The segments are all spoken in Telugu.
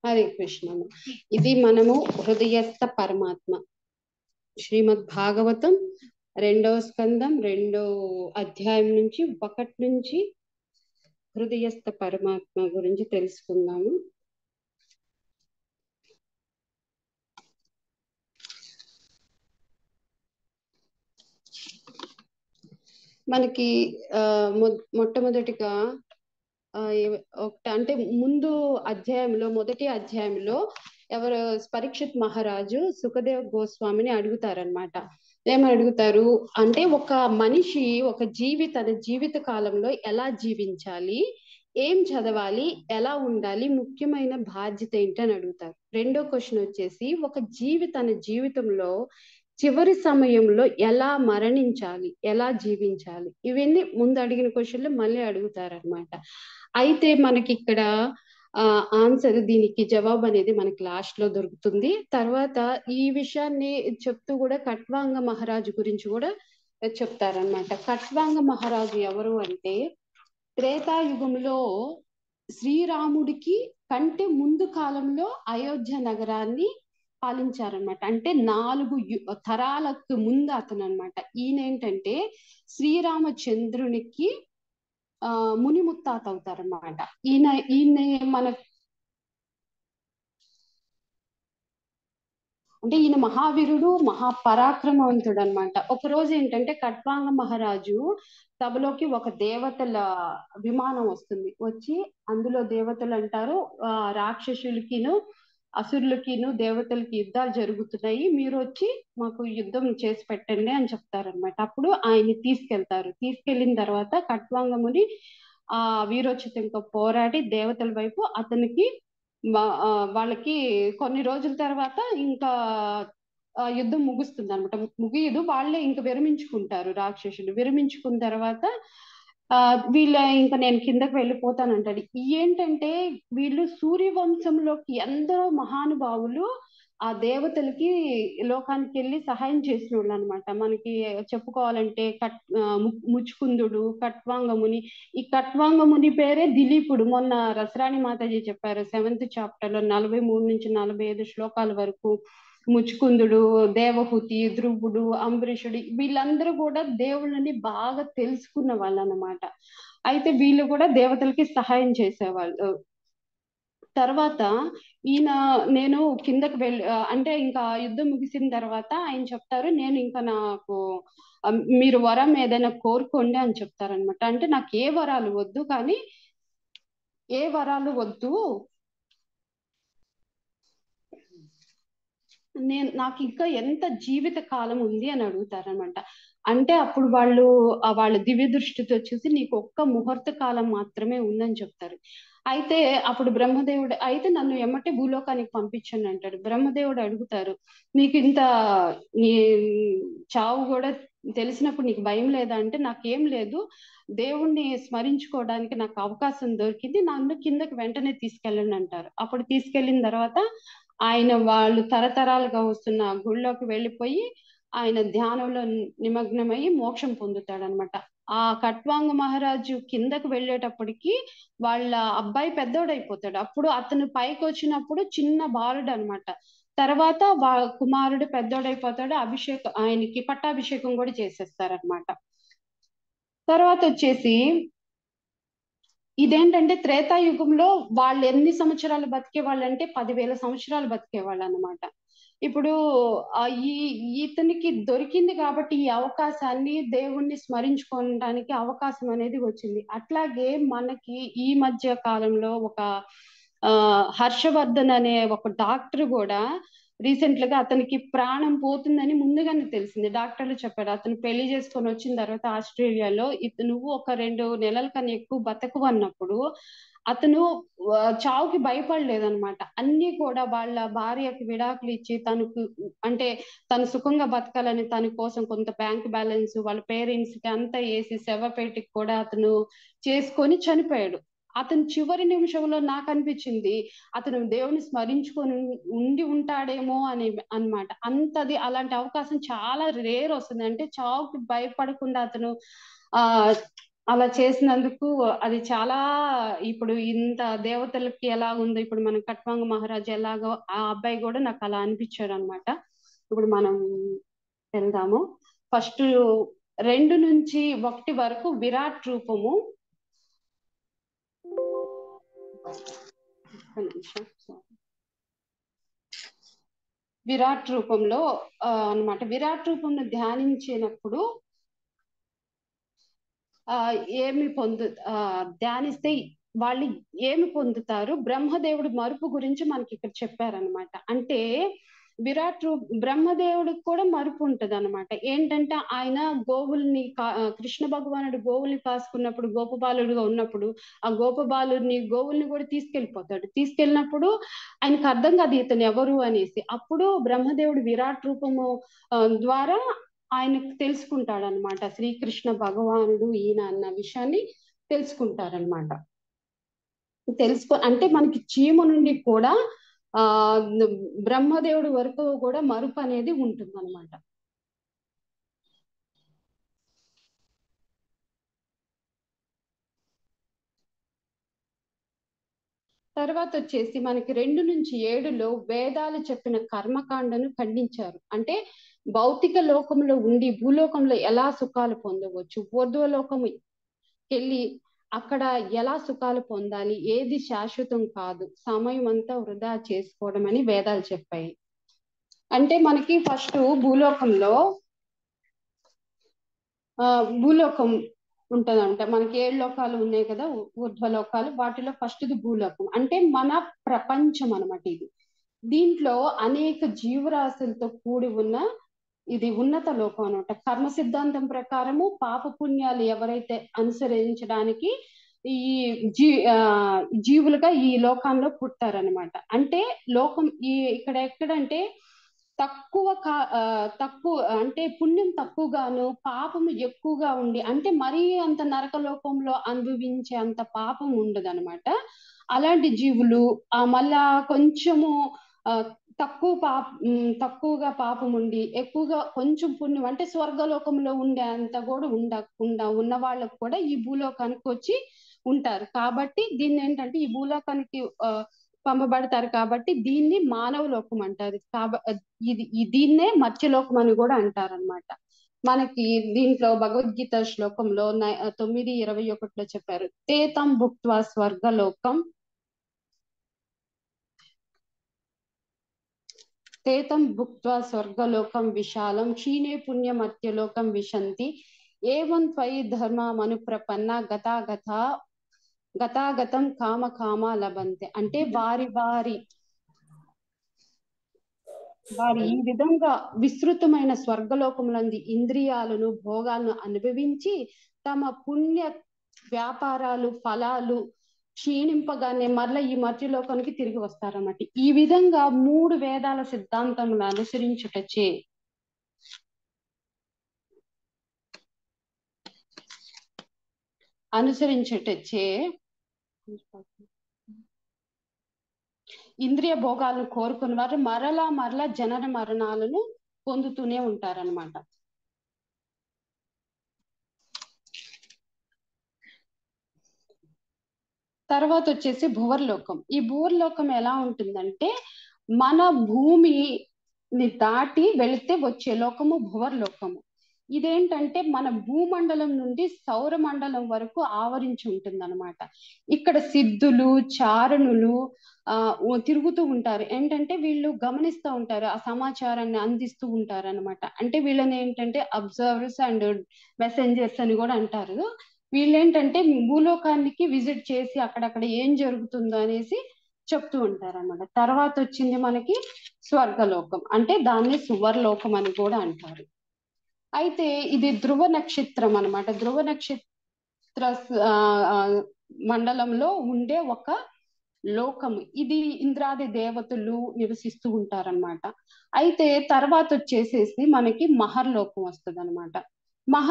హరే కృష్ణ ఇది మనము హృదయస్థ పరమాత్మ శ్రీమద్ భాగవతం రెండవ స్కందం రెండో అధ్యాయం నుంచి ఒకటి నుంచి హృదయస్థ పరమాత్మ గురించి తెలుసుకుందాము మనకి ఆ మొ- మొట్టమొదటిగా ఆ, ఎవ- ఒకటి అంటే ముందు అధ్యాయంలో మొదటి అధ్యాయంలో ఎవరు పరీక్షిత్ మహారాజు సుఖదేవ్ గోస్వామిని అడుగుతారనమాట ఏమని అడుగుతారు అంటే ఒక మనిషి ఒక జీవి తన జీవిత కాలంలో ఎలా జీవించాలి ఏం చదవాలి ఎలా ఉండాలి ముఖ్యమైన బాధ్యత ఏంటని అడుగుతారు రెండో క్వశ్చన్ వచ్చేసి ఒక జీవి తన జీవితంలో చివరి సమయంలో ఎలా మరణించాలి ఎలా జీవించాలి ఇవన్నీ ముందు అడిగిన క్వశ్చన్లు మళ్ళీ అడుగుతారనమాట అయితే మనకి ఇక్కడ ఆ ఆన్సర్ దీనికి జవాబు అనేది మనకి లాస్ట్ లో దొరుకుతుంది తర్వాత ఈ విషయాన్ని చెప్తూ కూడా కట్వాంగ మహారాజు గురించి కూడా చెప్తారనమాట కట్వాంగ మహారాజు ఎవరు అంటే త్రేతాయుగంలో శ్రీరాముడికి కంటే ముందు కాలంలో అయోధ్య నగరాన్ని పాలించారనమాట అంటే నాలుగు యు- తరాలకు ముందు అతను అనమాట ఈయన ఏంటంటే శ్రీరామచంద్రునికి ఆ ముని ముత్తాత అవుతారన్నమాట ఈయన ఈయన మన అంటే ఈయన మహావీరుడు మహాపరాక్రమవంతుడు అనమాట ఒక రోజు ఏంటంటే కట్వాంగ మహారాజు సభలోకి ఒక దేవతల విమానం వస్తుంది వచ్చి అందులో దేవతలు అంటారు ఆ రాక్షసులకిను అసురులకిను దేవతలకి యుద్ధాలు జరుగుతున్నాయి మీరు వచ్చి మాకు యుద్ధం చేసి పెట్టండి అని చెప్తారనమాట అప్పుడు ఆయన్ని తీసుకెళ్తారు తీసుకెళ్లిన తర్వాత కట్వాంగముని ఆ వీరోచితంతో పోరాడి దేవతల వైపు అతనికి మా- ఆ, వాళ్ళకి కొన్ని రోజుల తర్వాత ఇంకా ఆ, యుద్ధం ముగుస్తుంది అనమాట ముగియదు వాళ్ళే ఇంకా విరమించుకుంటారు రాక్షసులు విరమించుకున్న తర్వాత ఆ వీళ్ళ ఇంకా నేను కిందకి వెళ్ళిపోతానంటాడు ఏంటంటే వీళ్ళు సూర్యవంశంలోకి ఎందరో మహానుభావులు ఆ దేవతలకి లోకానికి వెళ్ళి సహాయం చేసిన వాళ్ళు అనమాట మనకి చెప్పుకోవాలంటే కట్ ఆ, ము- ముచ్చుకుందుడు కట్వాంగముని ఈ కట్వాంగముని పేరే దిలీపుడు మొన్న రసరాణి మాతాజీ చెప్పారు సెవెంత్ చాప్టర్ లో నలభై మూడు నుంచి నలభై ఐదు శ్లోకాల వరకు ముచ్చుకుందుడు దేవహూతి ధ్రువుడు అంబరీషుడు వీళ్ళందరూ కూడా దేవుళ్ళని బాగా తెలుసుకున్న వాళ్ళు అన్నమాట అయితే వీళ్ళు కూడా దేవతలకి సహాయం చేసేవాళ్ళు తర్వాత ఈయన నేను కిందకి వెళ్ళి ఆ, అంటే ఇంకా యుద్ధం ముగిసిన తర్వాత ఆయన చెప్తారు నేను ఇంకా నాకు ఆ, మీరు వరం ఏదైనా కోరుకోండి అని చెప్తారనమాట అంటే నాకు ఏ వరాలు వద్దు కానీ ఏ వరాలు వద్దు నేను నాకు ఇంకా ఎంత జీవిత కాలం ఉంది అని అడుగుతారనమాట అంటే అప్పుడు వాళ్ళు ఆ వాళ్ళ దివ్య దృష్టితో చూసి నీకు ఒక్క ముహూర్త కాలం మాత్రమే ఉందని చెప్తారు అయితే అప్పుడు బ్రహ్మదేవుడు అయితే నన్ను ఎమ్మటే భూలోకానికి పంపించండి అంటాడు బ్రహ్మదేవుడు అడుగుతారు నీకు ఇంత నీ చావు కూడా తెలిసినప్పుడు నీకు భయం లేదా అంటే నాకేం లేదు దేవుణ్ణి స్మరించుకోవడానికి నాకు అవకాశం దొరికింది నన్ను కిందకి వెంటనే తీసుకెళ్ళండి అంటారు అప్పుడు తీసుకెళ్ళిన తర్వాత ఆయన వాళ్ళు తరతరాలుగా వస్తున్న ఆ గుళ్ళోకి వెళ్ళిపోయి ఆయన ధ్యానంలో నిమగ్నమయ్యి మోక్షం పొందుతాడనమాట ఆ కట్వాంగ మహారాజు కిందకు వెళ్ళేటప్పటికి వాళ్ళ అబ్బాయి పెద్దోడైపోతాడు అప్పుడు అతను పైకి వచ్చినప్పుడు చిన్న బాలుడు అనమాట తర్వాత వా కుమారుడు పెద్దోడైపోతాడు అభిషేకం ఆయనకి పట్టాభిషేకం కూడా చేసేస్తారనమాట తర్వాత వచ్చేసి ఇదేంటంటే త్రేతాయుగంలో వాళ్ళు ఎన్ని సంవత్సరాలు బతికే వాళ్ళంటే పదివేల సంవత్సరాలు బతికే వాళ్ళు అనమాట ఇప్పుడు ఆ ఈ ఇతనికి దొరికింది కాబట్టి ఈ అవకాశాన్ని దేవుణ్ణి స్మరించుకోవడానికి అవకాశం అనేది వచ్చింది అట్లాగే మనకి ఈ మధ్య కాలంలో ఒక ఆ హర్షవర్ధన్ అనే ఒక డాక్టర్ కూడా రీసెంట్ గా అతనికి ప్రాణం పోతుందని ముందుగానే తెలిసింది డాక్టర్లు చెప్పారు అతను పెళ్లి చేసుకొని వచ్చిన తర్వాత ఆస్ట్రేలియాలో ఇతను నువ్వు ఒక రెండు నెలల కన్నా ఎక్కువ బతకు అన్నప్పుడు అతను ఆ, చావుకి భయపడలేదన్నమాట అన్ని కూడా వాళ్ళ భార్యకి విడాకులు ఇచ్చి తనకు అంటే తను సుఖంగా బతకాలని తన కోసం కొంత బ్యాంక్ బ్యాలెన్స్ వాళ్ళ పేరెంట్స్ కి అంతా వేసి శవపేటికి కూడా అతను చేసుకొని చనిపోయాడు అతను చివరి నిమిషంలో నాకు అనిపించింది అతను దేవుని స్మరించుకొని ఉండి ఉంటాడేమో అని అన్నమాట అంతది అలాంటి అవకాశం చాలా రేర్ వస్తుంది అంటే చావుకి భయపడకుండా అతను ఆ అలా చేసినందుకు అది చాలా ఇప్పుడు ఇంత దేవతలకి ఎలా ఉందో ఇప్పుడు మనం కట్వాంగ మహారాజు ఎలాగో ఆ అబ్బాయి కూడా నాకు అలా అనిపించాడు అనమాట ఇప్పుడు మనం వెళ్దాము ఫస్ట్ రెండు నుంచి ఒకటి వరకు విరాట్ రూపము ఒక్క నిమిషం sorry. విరాట్ రూపంలో ఆ, అన్నమాట విరాట్ రూపంను ధ్యానించినప్పుడు ఆ ఏమి పొందు ఆ ధ్యానిస్తే వాళ్ళు ఏమి పొందుతారు బ్రహ్మదేవుడి మరుపు గురించి మనకి ఇక్కడ చెప్పారనమాట అంటే విరాట్ రూప్ బ్రహ్మదేవుడికి కూడా మరుపు ఉంటది అనమాట ఏంటంటే ఆయన గోవుల్ని కా ఆ, కృష్ణ భగవానుడు గోవుల్ని కాసుకున్నప్పుడు గోపబాలుడుగా ఉన్నప్పుడు ఆ గోపబాలుడిని గోవుల్ని కూడా తీసుకెళ్లిపోతాడు తీసుకెళ్ళినప్పుడు ఆయనకు అర్థం కాదు ఇతను ఎవరు అనేసి అప్పుడు బ్రహ్మదేవుడు విరాట్ రూపము ఆ, ద్వారా ఆయనకు తెలుసుకుంటాడు అనమాట శ్రీకృష్ణ భగవానుడు ఈయన అన్న విషయాన్ని తెలుసుకుంటారనమాట తెలుసుకో అంటే మనకి చీమ నుండి కూడా ఆ బ్రహ్మదేవుడి వరకు కూడా మరుపు అనేది ఉంటుంది అనమాట తర్వాత వచ్చేసి మనకి రెండు నుంచి ఏడులో వేదాలు చెప్పిన కర్మకాండను ఖండించారు అంటే భౌతిక లోకంలో ఉండి భూలోకంలో ఎలా సుఖాలు పొందవచ్చు ఊర్ధ్వలోకము వెళ్ళి అక్కడ ఎలా సుఖాలు పొందాలి ఏది శాశ్వతం కాదు సమయం అంతా వృధా చేసుకోవడం అని వేదాలు చెప్పాయి అంటే మనకి ఫస్ట్ భూలోకంలో ఆ భూలోకం ఉంటదంట మనకి ఏడు లోకాలు ఉన్నాయి కదా ఊ- ఊర్ధ్వలోకాలు వాటిలో ఫస్ట్ది భూలోకం అంటే మన ప్రపంచం అన్నమాట ఇది దీంట్లో అనేక జీవరాశులతో కూడి ఉన్న ఇది ఉన్నత లోకం అనమాట కర్మ సిద్ధాంతం ప్రకారము పాప పుణ్యాలు ఎవరైతే అనుసరించడానికి ఈ జీ ఆ జీవులుగా ఈ లోకంలో పుట్టారనమాట అంటే లోకం ఈ ఇక్కడ ఎక్కడంటే తక్కువ కా ఆ, తక్కువ అంటే పుణ్యం తక్కువగాను పాపము ఎక్కువగా ఉండి అంటే మరీ అంత నరక లోకంలో అనుభవించే అంత పాపం ఉండదు అనమాట అలాంటి జీవులు ఆ మళ్ళా కొంచెము ఆ తక్కువ పాప ఉమ్, తక్కువగా పాపం ఉండి ఎక్కువగా కొంచెం పుణ్యం అంటే స్వర్గలోకంలో ఉండే అంత కూడా ఉండకుండా ఉన్న వాళ్ళకు కూడా ఈ భూలోకానికి వచ్చి ఉంటారు కాబట్టి దీన్ని ఏంటంటే ఈ భూలోకానికి ఆ, పంపబడతారు కాబట్టి దీన్ని మానవ లోకం అంటారు కాబ ఇది ఈ దీన్నే మత్స్యలోకం అని కూడా అంటారు అనమాట మనకి దీంట్లో భగవద్గీత శ్లోకంలో నై- తొమ్మిది ఇరవై ఒకటిలో చెప్పారు తేతం భుక్త్వా స్వర్గలోకం తేతం భుక్త్వా స్వర్గలోకం విశాలం క్షీణే పుణ్యమత్యలోకం విశంతి ఏవం త్వయి ధర్మమను ప్రపన్న గతాగత గతాగతం కామ కామ లభంతే అంటే వారి వారి వారు ఈ విధంగా విస్తృతమైన స్వర్గలోకములంది ఇంద్రియాలను భోగాలను అనుభవించి తమ పుణ్య వ్యాపారాలు ఫలాలు క్షీణింపగానే మరల ఈ మధ్యలోకానికి తిరిగి వస్తారన్నమాట ఈ విధంగా మూడు వేదాల సిద్ధాంతములు అనుసరించుటచే అనుసరించుటచే ఇంద్రియ భోగాలను కోరుకున్న వారు మరలా మరలా జనన మరణాలను పొందుతూనే ఉంటారన్నమాట తర్వాత వచ్చేసి భువర్లోకం ఈ భువర్లోకం ఎలా ఉంటుందంటే మన భూమిని దాటి వెళితే వచ్చే లోకము భువర్లోకము ఇదేంటంటే మన భూమండలం నుండి సౌర మండలం వరకు ఆవరించి ఉంటుంది అనమాట ఇక్కడ సిద్ధులు చారణులు ఆ ఉ- తిరుగుతూ ఉంటారు ఏంటంటే వీళ్ళు గమనిస్తూ ఉంటారు ఆ సమాచారాన్ని అందిస్తూ ఉంటారు అనమాట అంటే వీళ్ళని ఏంటంటే అబ్జర్వర్స్ అండ్ మెసెంజర్స్ అని కూడా అంటారు వీళ్ళేంటంటే భూలోకానికి విజిట్ చేసి అక్కడక్కడ ఏం జరుగుతుందో అనేసి చెప్తూ ఉంటారు అనమాట తర్వాత వచ్చింది మనకి స్వర్గలోకం అంటే దాన్ని సువర్లోకం అని కూడా అంటారు అయితే ఇది ధ్రువ నక్షత్రం అన్నమాట ధ్రువ నక్షత్ర ఆ, ఆ, మండలంలో ఉండే ఒక లోకము ఇది ఇంద్రాది దేవతలు నివసిస్తూ ఉంటారన్నమాట అయితే తర్వాత వచ్చేసేసి మనకి మహర్లోకం వస్తుంది అనమాట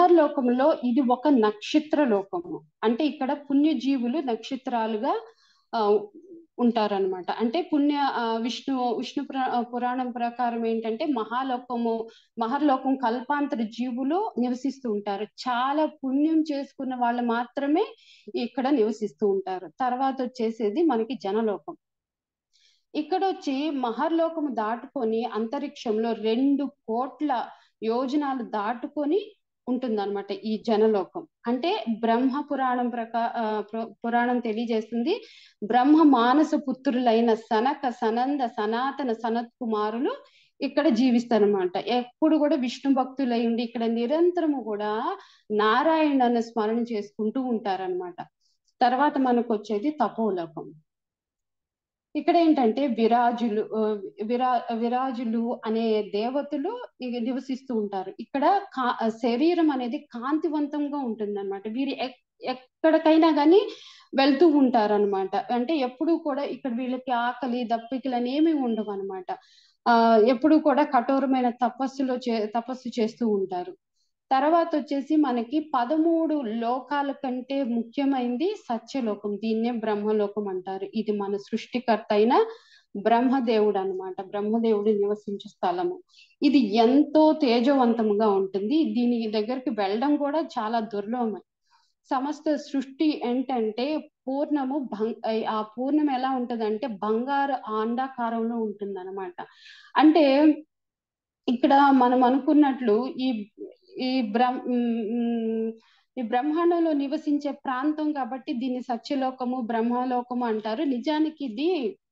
మహర్లోకంలో ఇది ఒక నక్షత్ర లోకము అంటే ఇక్కడ పుణ్యజీవులు నక్షత్రాలుగా ఆ, ఉంటారన్నమాట అంటే పుణ్య ఆ, విష్ణు విష్ణు పురా- పురాణం ప్రకారం ఏంటంటే మహాలోకము మహర్లోకం కల్పాంతర జీవులు నివసిస్తూ ఉంటారు చాలా పుణ్యం చేసుకున్న వాళ్ళు మాత్రమే ఇక్కడ నివసిస్తూ ఉంటారు తర్వాత వచ్చేసేది మనకి జనలోకం ఇక్కడ వచ్చి మహర్లోకము దాటుకొని అంతరిక్షంలో రెండు కోట్ల యోజనాలు దాటుకొని ఉంటుందన్నమాట ఈ జనలోకం అంటే బ్రహ్మ పురాణం ప్రకా ఆ, పు- పురాణం తెలియజేస్తుంది బ్రహ్మ మానస పుత్రులైన సనక సనంద సనాతన సనత్ కుమారులు ఇక్కడ జీవిస్తారనమాట ఎప్పుడు కూడా విష్ణు భక్తులై ఉండి ఇక్కడ నిరంతరము కూడా నారాయణను స్మరణ చేసుకుంటూ ఉంటారన్నమాట తర్వాత మనకు వచ్చేది తపోలోకం ఇక్కడ ఏంటంటే విరాజులు ఆ, విరా విరాజులు అనే దేవతలు ఇక నివసిస్తూ ఉంటారు ఇక్కడ కా శరీరం అనేది కాంతివంతంగా ఉంటుంది అనమాట వీరు ఎక్- ఎక్కడికైనా కానీ వెళ్తూ ఉంటారు అనమాట అంటే ఎప్పుడు కూడా ఇక్కడ వీళ్ళకి ఆకలి దప్పికలు అనేమి ఉండవు అనమాట ఆ ఎప్పుడు కూడా కఠోరమైన తపస్సులో చే తపస్సు చేస్తూ ఉంటారు తర్వాత వచ్చేసి మనకి పదమూడు లోకాల కంటే ముఖ్యమైనది సత్యలోకం దీన్నే బ్రహ్మలోకం అంటారు ఇది మన సృష్టికర్త అయిన బ్రహ్మదేవుడు అన్నమాట బ్రహ్మదేవుడు నివసించే స్థలము ఇది ఎంతో తేజవంతంగా ఉంటుంది దీని దగ్గరికి వెళ్ళడం కూడా చాలా దుర్లభమే సమస్త సృష్టి ఏంటంటే పూర్ణము భంగ్ ఆ పూర్ణం ఎలా ఉంటదంటే బంగారు ఆండాకారంలో ఉంటుంది అనమాట అంటే ఇక్కడ మనం అనుకున్నట్లు ఈ ఈ బ్రహ్మ ఉమ్, ఈ బ్రహ్మాండంలో నివసించే ప్రాంతం కాబట్టి దీన్ని సత్యలోకము బ్రహ్మలోకము అంటారు నిజానికి ఇది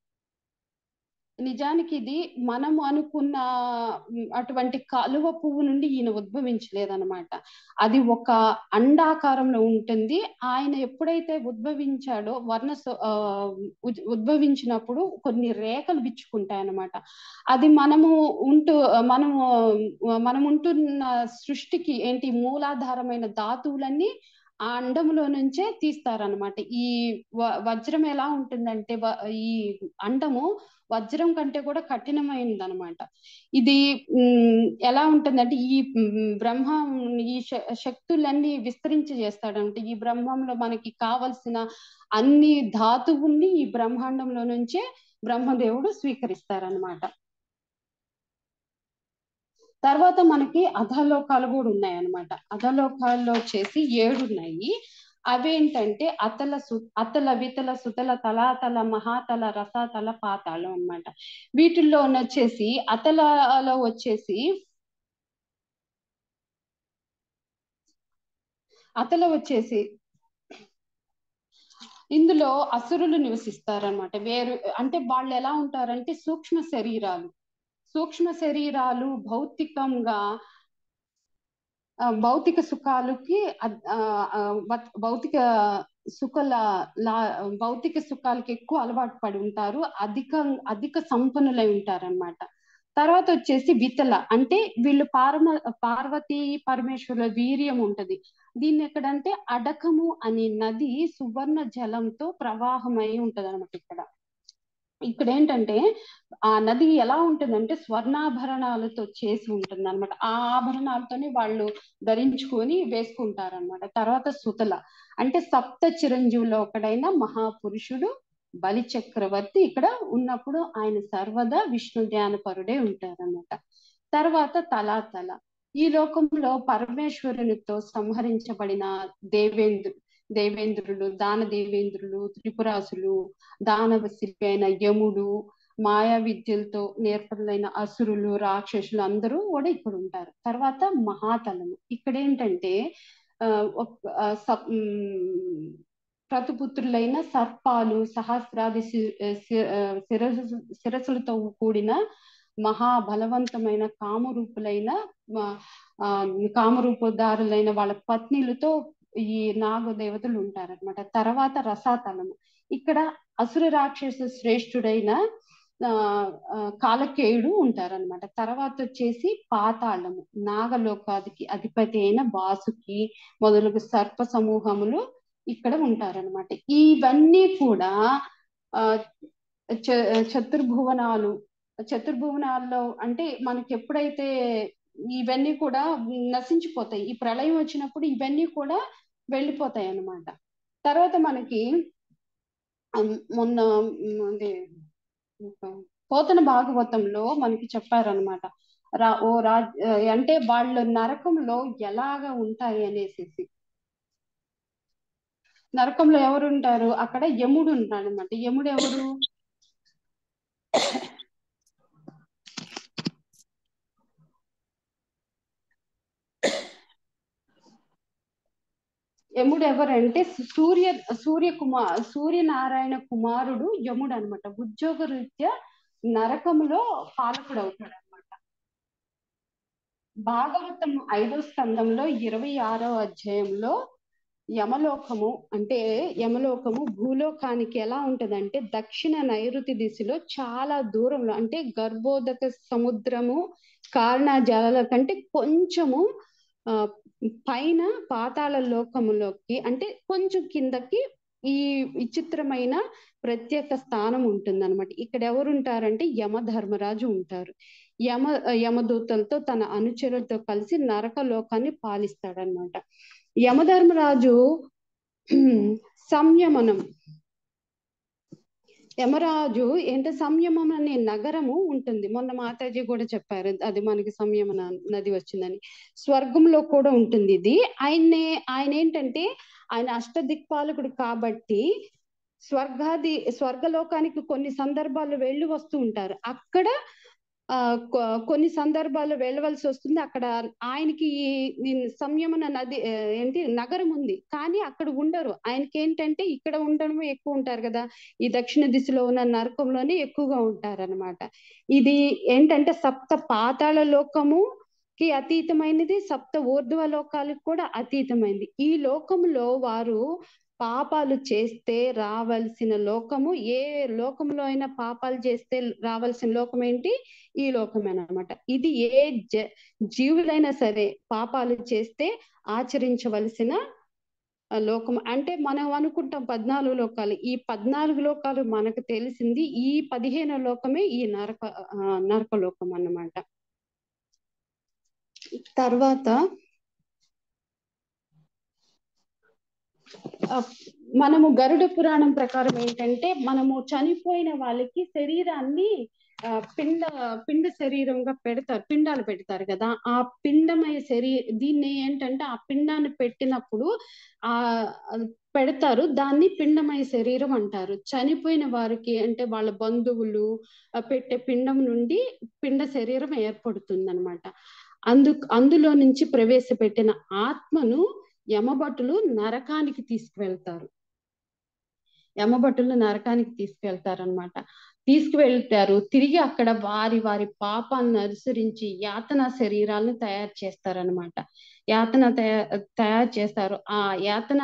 నిజానికి ఇది మనము అనుకున్న ఉమ్, అటువంటి కలువ పువ్వు నుండి ఈయన ఉద్భవించలేదన్నమాట అది ఒక అండాకారంలో ఉంటుంది ఆయన ఎప్పుడైతే ఉద్భవించాడో వర్ణ స- ఆ, ఉద్- ఉద్భవించినప్పుడు కొన్ని రేఖలు విచ్చుకుంటాయి అన్నమాట అది మనము ఉంటూ మనము మనం ఉంటున్న సృష్టికి ఏంటి మూలాధారమైన ధాతువులన్నీ ఆ అండములో నుంచే తీస్తారనమాట ఈ వ- వజ్రం ఎలా ఉంటుందంటే వ- ఈ అండము వజ్రం కంటే కూడా కఠినమైనది అనమాట ఇది ఉమ్, ఎలా ఉంటుందంటే ఈ ఉమ్, బ్రహ్మ ఈ శ- శక్తులన్నీ విస్తరించి చేస్తాడంటే ఈ బ్రహ్మంలో మనకి కావలసిన అన్ని ధాతువుల్ని ఈ బ్రహ్మాండంలో నుంచే బ్రహ్మదేవుడు స్వీకరిస్తారనమాట తర్వాత మనకి అధలోకాలు కూడా ఉన్నాయి అన్నమాట అధలోకాల్లో వచ్చేసి ఏడు ఉన్నాయి అవేంటంటే అతల సు అతల వితల సుతల తలాతల మహాతల రసాతల పాతాళం అన్నమాట వీటిల్లో వచ్చేసి అతలలో వచ్చేసి అతల వచ్చేసి ఇందులో అసురులు నివసిస్తారనమాట వేరు అంటే వాళ్ళు ఎలా ఉంటారంటే సూక్ష్మ శరీరాలు సూక్ష్మ శరీరాలు భౌతికంగా ఆ, భౌతిక సుఖాలకి అద్- ఆ, ఆ, భ- భౌతిక సుఖల లా భౌతిక సుఖాలకి ఎక్కువ అలవాటు పడి ఉంటారు అధిక అధిక సంపన్నులై ఉంటారన్నమాట తర్వాత వచ్చేసి వితల అంటే వీళ్ళు పారమ పార్వతీ పరమేశ్వరుల వీర్యం ఉంటది దీన్ని ఎక్కడంటే అడకము అనే నది సువర్ణ జలంతో ప్రవాహమై ఉంటది అనమాట ఇక్కడ ఇక్కడ ఏంటంటే ఆ నది ఎలా ఉంటుందంటే స్వర్ణాభరణాలతో చేసి ఉంటుంది అనమాట ఆ ఆభరణాలతోనే వాళ్ళు ధరించుకొని వేసుకుంటారన్నమాట తర్వాత సుతల అంటే సప్త చిరంజీవులో ఒకడైన మహాపురుషుడు బలి చక్రవర్తి ఇక్కడ ఉన్నప్పుడు ఆయన సర్వదా విష్ణు ధ్యానపరుడే ఉంటారన్నమాట తర్వాత తలాతల ఈ లోకంలో పరమేశ్వరునితో సంహరించబడిన దేవేంద్రు దేవేంద్రులు దాన దేవేంద్రులు త్రిపురాసులు దానవశిల్పి అయిన యముడు మాయా విద్యలతో నేర్పరులైన అసురులు రాక్షసులు అందరూ కూడా ఇక్కడ ఉంటారు తర్వాత మహాతలము ఇక్కడ ఏంటంటే ఆ, ఒక- ఆ, స- ఉమ్, ప్రతిపుత్రులైన సర్పాలు సహస్రాది శి- శి- ఆ, శిరస్సు శిరస్సులతో కూడిన మహాబలవంతమైన కామరూపులైన ఆ, ఆ, కామరూపదారులైన వాళ్ళ పత్నిలతో ఈ నాగ దేవతలు ఉంటారన్నమాట తర్వాత రసాతలము ఇక్కడ అసుర రాక్షస శ్రేష్ఠుడైన ఆ ఆ, కాలకేయుడు ఉంటారన్నమాట తర్వాత వచ్చేసి పాతాళము నాగలోకాదికి అధిపతి అయిన వాసుకి మొదలగు సర్ప సమూహములు ఇక్కడ ఉంటారన్నమాట ఇవన్నీ కూడా ఆ చ- చతుర్భువనాలు చతుర్భువనాల్లో అంటే మనకి ఎప్పుడైతే ఇవన్నీ కూడా నశించిపోతాయి ఈ ప్రళయం వచ్చినప్పుడు ఇవన్నీ కూడా వెళ్ళిపోతాయి అన్నమాట తర్వాత మనకి అమ్, మొన్న మ్, అదే ఇంకా పోతన భాగవతంలో మనకి చెప్పారనమాట రా ఓ రాజ్ ఆ, అంటే వాళ్ళు నరకంలో ఎలాగ ఉంటాయి అనేసి నరకంలో ఎవరు ఉంటారు అక్కడ యముడు ఉంటాడు అనమాట యముడు ఎవరు యముడు ఎవరంటే సూర్య సూర్య కుమార్ సూర్యనారాయణ కుమారుడు యముడు అనమాట ఉద్యోగ రీత్యా నరకంలో పాలకుడు అవుతాడు అనమాట భాగవతం ఐదో స్కందంలో ఇరవై ఆరో అధ్యాయంలో యమలోకము అంటే యమలోకము భూలోకానికి ఎలా ఉంటదంటే దక్షిణ నైరుతి దిశలో చాలా దూరంలో అంటే గర్భోదక సముద్రము కారణ జలాల కంటే కొంచెము ఆ పైన పాతాళ లోకములోకి అంటే కొంచెం కిందకి ఈ విచిత్రమైన ప్రత్యేక స్థానం ఉంటుంది అనమాట ఇక్కడ ఎవరు ఉంటారంటే యమధర్మరాజు ఉంటారు యమ యమదూతలతో తన అనుచరులతో కలిసి నరక లోకాన్ని పాలిస్తాడనమాట యమధర్మరాజు సంయమనం యమరాజు ఏంట సంయమం అనే నగరము ఉంటుంది మొన్న మాతాజీ కూడా చెప్పారు అది మనకి సంయమన నది వచ్చిందని స్వర్గంలో కూడా ఉంటుంది ఇది ఆయన్నే ఆయన ఏంటంటే ఆయన అష్టదిక్పాలకుడు కాబట్టి స్వర్గాది స్వర్గలోకానికి కొన్ని సందర్భాల్లో వెళ్ళి వస్తూ ఉంటారు అక్కడ ఆ కొ- కొన్ని సందర్భాల్లో వెళ్ళవలసి వస్తుంది అక్కడ ఆయనకి ఈ- ఈ సంయమన నది ఆ, ఏంటి నగరం ఉంది కానీ అక్కడ ఉండరు ఆయనకి ఏంటంటే ఇక్కడ ఉండడమే ఎక్కువ ఉంటారు కదా ఈ దక్షిణ దిశలో ఉన్న నరకంలోనే ఎక్కువగా ఉంటారన్నమాట ఇది ఏంటంటే సప్త పాతాళ లోకము కి అతీతమైనది సప్త ఊర్ధ్వ లోకాలకు కూడా అతీతమైనది ఈ లోకంలో వారు పాపాలు చేస్తే రావలసిన లోకము ఏ లోకంలో అయినా పాపాలు చేస్తే రావాల్సిన లోకం ఏంటి ఈ లోకమేనమాట ఇది ఏ జ జీవులైనా సరే పాపాలు చేస్తే ఆచరించవలసిన ఆ లోకం అంటే మనం అనుకుంటాం పద్నాలుగు లోకాలు ఈ పద్నాలుగు లోకాలు మనకు తెలిసింది ఈ పదిహేను లోకమే ఈ నరక ఆ, నరక లోకం అన్నమాట తర్వాత ఆ, మనము గరుడ పురాణం ప్రకారం ఏంటంటే మనము చనిపోయిన వాళ్ళకి శరీరాన్ని ఆ, పిండ పిండ శరీరంగా పెడతారు పిండాలు పెడతారు కదా ఆ పిండమయ శరీ దీన్ని ఏంటంటే ఆ పిండాన్ని పెట్టినప్పుడు ఆ అది పెడతారు దాన్ని పిండమయ శరీరం అంటారు చనిపోయిన వారికి అంటే వాళ్ళ బంధువులు ఆ, పెట్టే పిండం నుండి పిండ శరీరం ఏర్పడుతుంది అనమాట అందు అందులో నుంచి ప్రవేశపెట్టిన ఆత్మను యమభటులు నరకానికి తీసుకువెళ్తారు యమభటులు నరకానికి తీసుకువెళ్తారు అనమాట తీసుకువెళ్తారు తిరిగి అక్కడ వారి వారి పాపాలను అనుసరించి యాతన శరీరాలను తయారు చేస్తారనమాట యాతన తయా తయారు చేస్తారు ఆ యాతన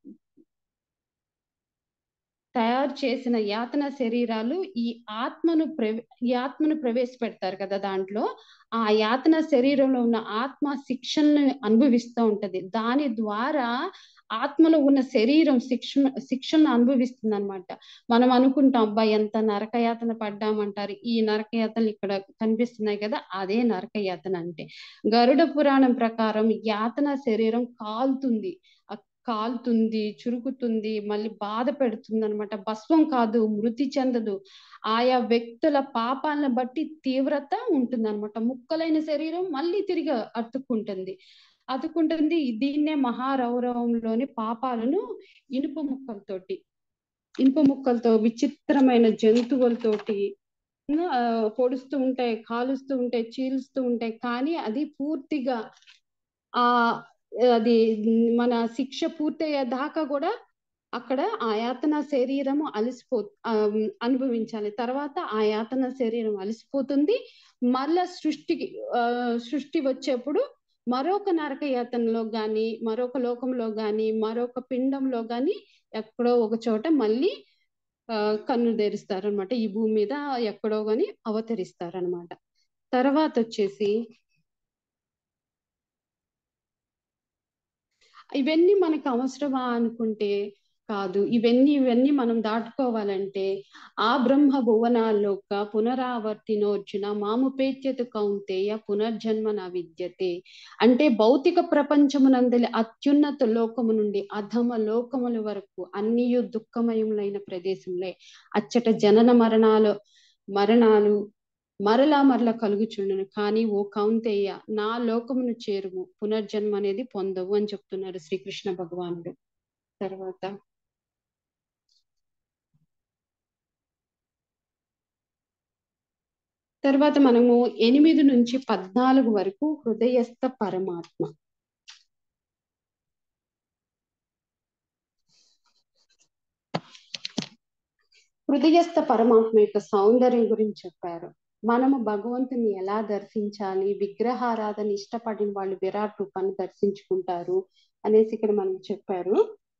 తయారు చేసిన యాతన శరీరాలు ఈ ఆత్మను ప్రవే ఈ ఆత్మను ప్రవేశపెడతారు కదా దాంట్లో ఆ యాతన శరీరంలో ఉన్న ఆత్మ శిక్షను అనుభవిస్తూ ఉంటది దాని ద్వారా ఆత్మలో ఉన్న శరీరం శిక్ష శిక్షను అనుభవిస్తుంది అనమాట మనం అనుకుంటాం అబ్బా ఎంత నరకయాతన పడ్డామంటారు ఈ నరకయాతనలు ఇక్కడ కనిపిస్తున్నాయి కదా అదే నరకయాతన అంటే గరుడ పురాణం ప్రకారం యాతన శరీరం కాలుతుంది ఆ కాలుతుంది చురుకుతుంది మళ్ళీ బాధ పెడుతుంది అనమాట భస్వం కాదు మృతి చెందదు ఆయా వ్యక్తుల పాపాలను బట్టి తీవ్రత ఉంటుంది అనమాట ముక్కలైన శరీరం మళ్ళీ తిరిగి అతుక్కుంటుంది అతుక్కుంటుంది దీన్నే మహారౌరవంలోని పాపాలను ఇనుప ముక్కలతోటి ఇనుప ముక్కలతో విచిత్రమైన జంతువులతోటి ఆ, పొడుస్తూ ఉంటాయి కాలుస్తూ ఉంటాయి చీలుస్తూ ఉంటాయి కానీ అది పూర్తిగా ఆ అది మన శిక్ష పూర్తయ్యే దాకా కూడా అక్కడ ఆ యాతన శరీరము అలసిపో ఆ, అనుభవించాలి తర్వాత ఆ యాతన శరీరం అలసిపోతుంది మళ్ళా సృష్టికి ఆ, సృష్టి వచ్చేప్పుడు మరొక నరక యాతనలో గాని మరొక లోకంలో గాని మరొక పిండంలో గాని ఎక్కడో ఒక చోట మళ్ళీ ఆ కన్ను తెరుస్తారు అనమాట ఈ భూమి మీద ఎక్కడో గాని అవతరిస్తారు అనమాట తర్వాత వచ్చేసి ఇవన్నీ మనకు అవసరమా అనుకుంటే కాదు ఇవన్నీ ఇవన్నీ మనం దాటుకోవాలంటే ఆ బ్రహ్మ భువనాల్లోక పునరావర్తినోర్జున మాముపేత్యతు కౌంతేయ పునర్జన్మ నా విద్యతే అంటే భౌతిక ప్రపంచమునందలి అత్యున్నత లోకము నుండి అధమ లోకముల వరకు అన్ని దుఃఖమయములైన ప్రదేశంలో అచ్చట జనన మరణాలు మరణాలు మరలా మరలా కలుగుచుండును కానీ ఓ కౌంతేయ నా లోకమును చేరుము పునర్జన్మ అనేది పొందవు అని చెప్తున్నారు శ్రీకృష్ణ భగవానుడు తర్వాత తర్వాత మనము ఎనిమిది నుంచి పద్నాలుగు వరకు హృదయస్థ పరమాత్మ హృదయస్థ పరమాత్మ యొక్క సౌందర్యం గురించి చెప్పారు మనము భగవంతుని ఎలా దర్శించాలి విగ్రహారాధన ఇష్టపడిన వాళ్ళు విరాట్ రూపాన్ని దర్శించుకుంటారు అనేసి ఇక్కడ మనం చెప్పారు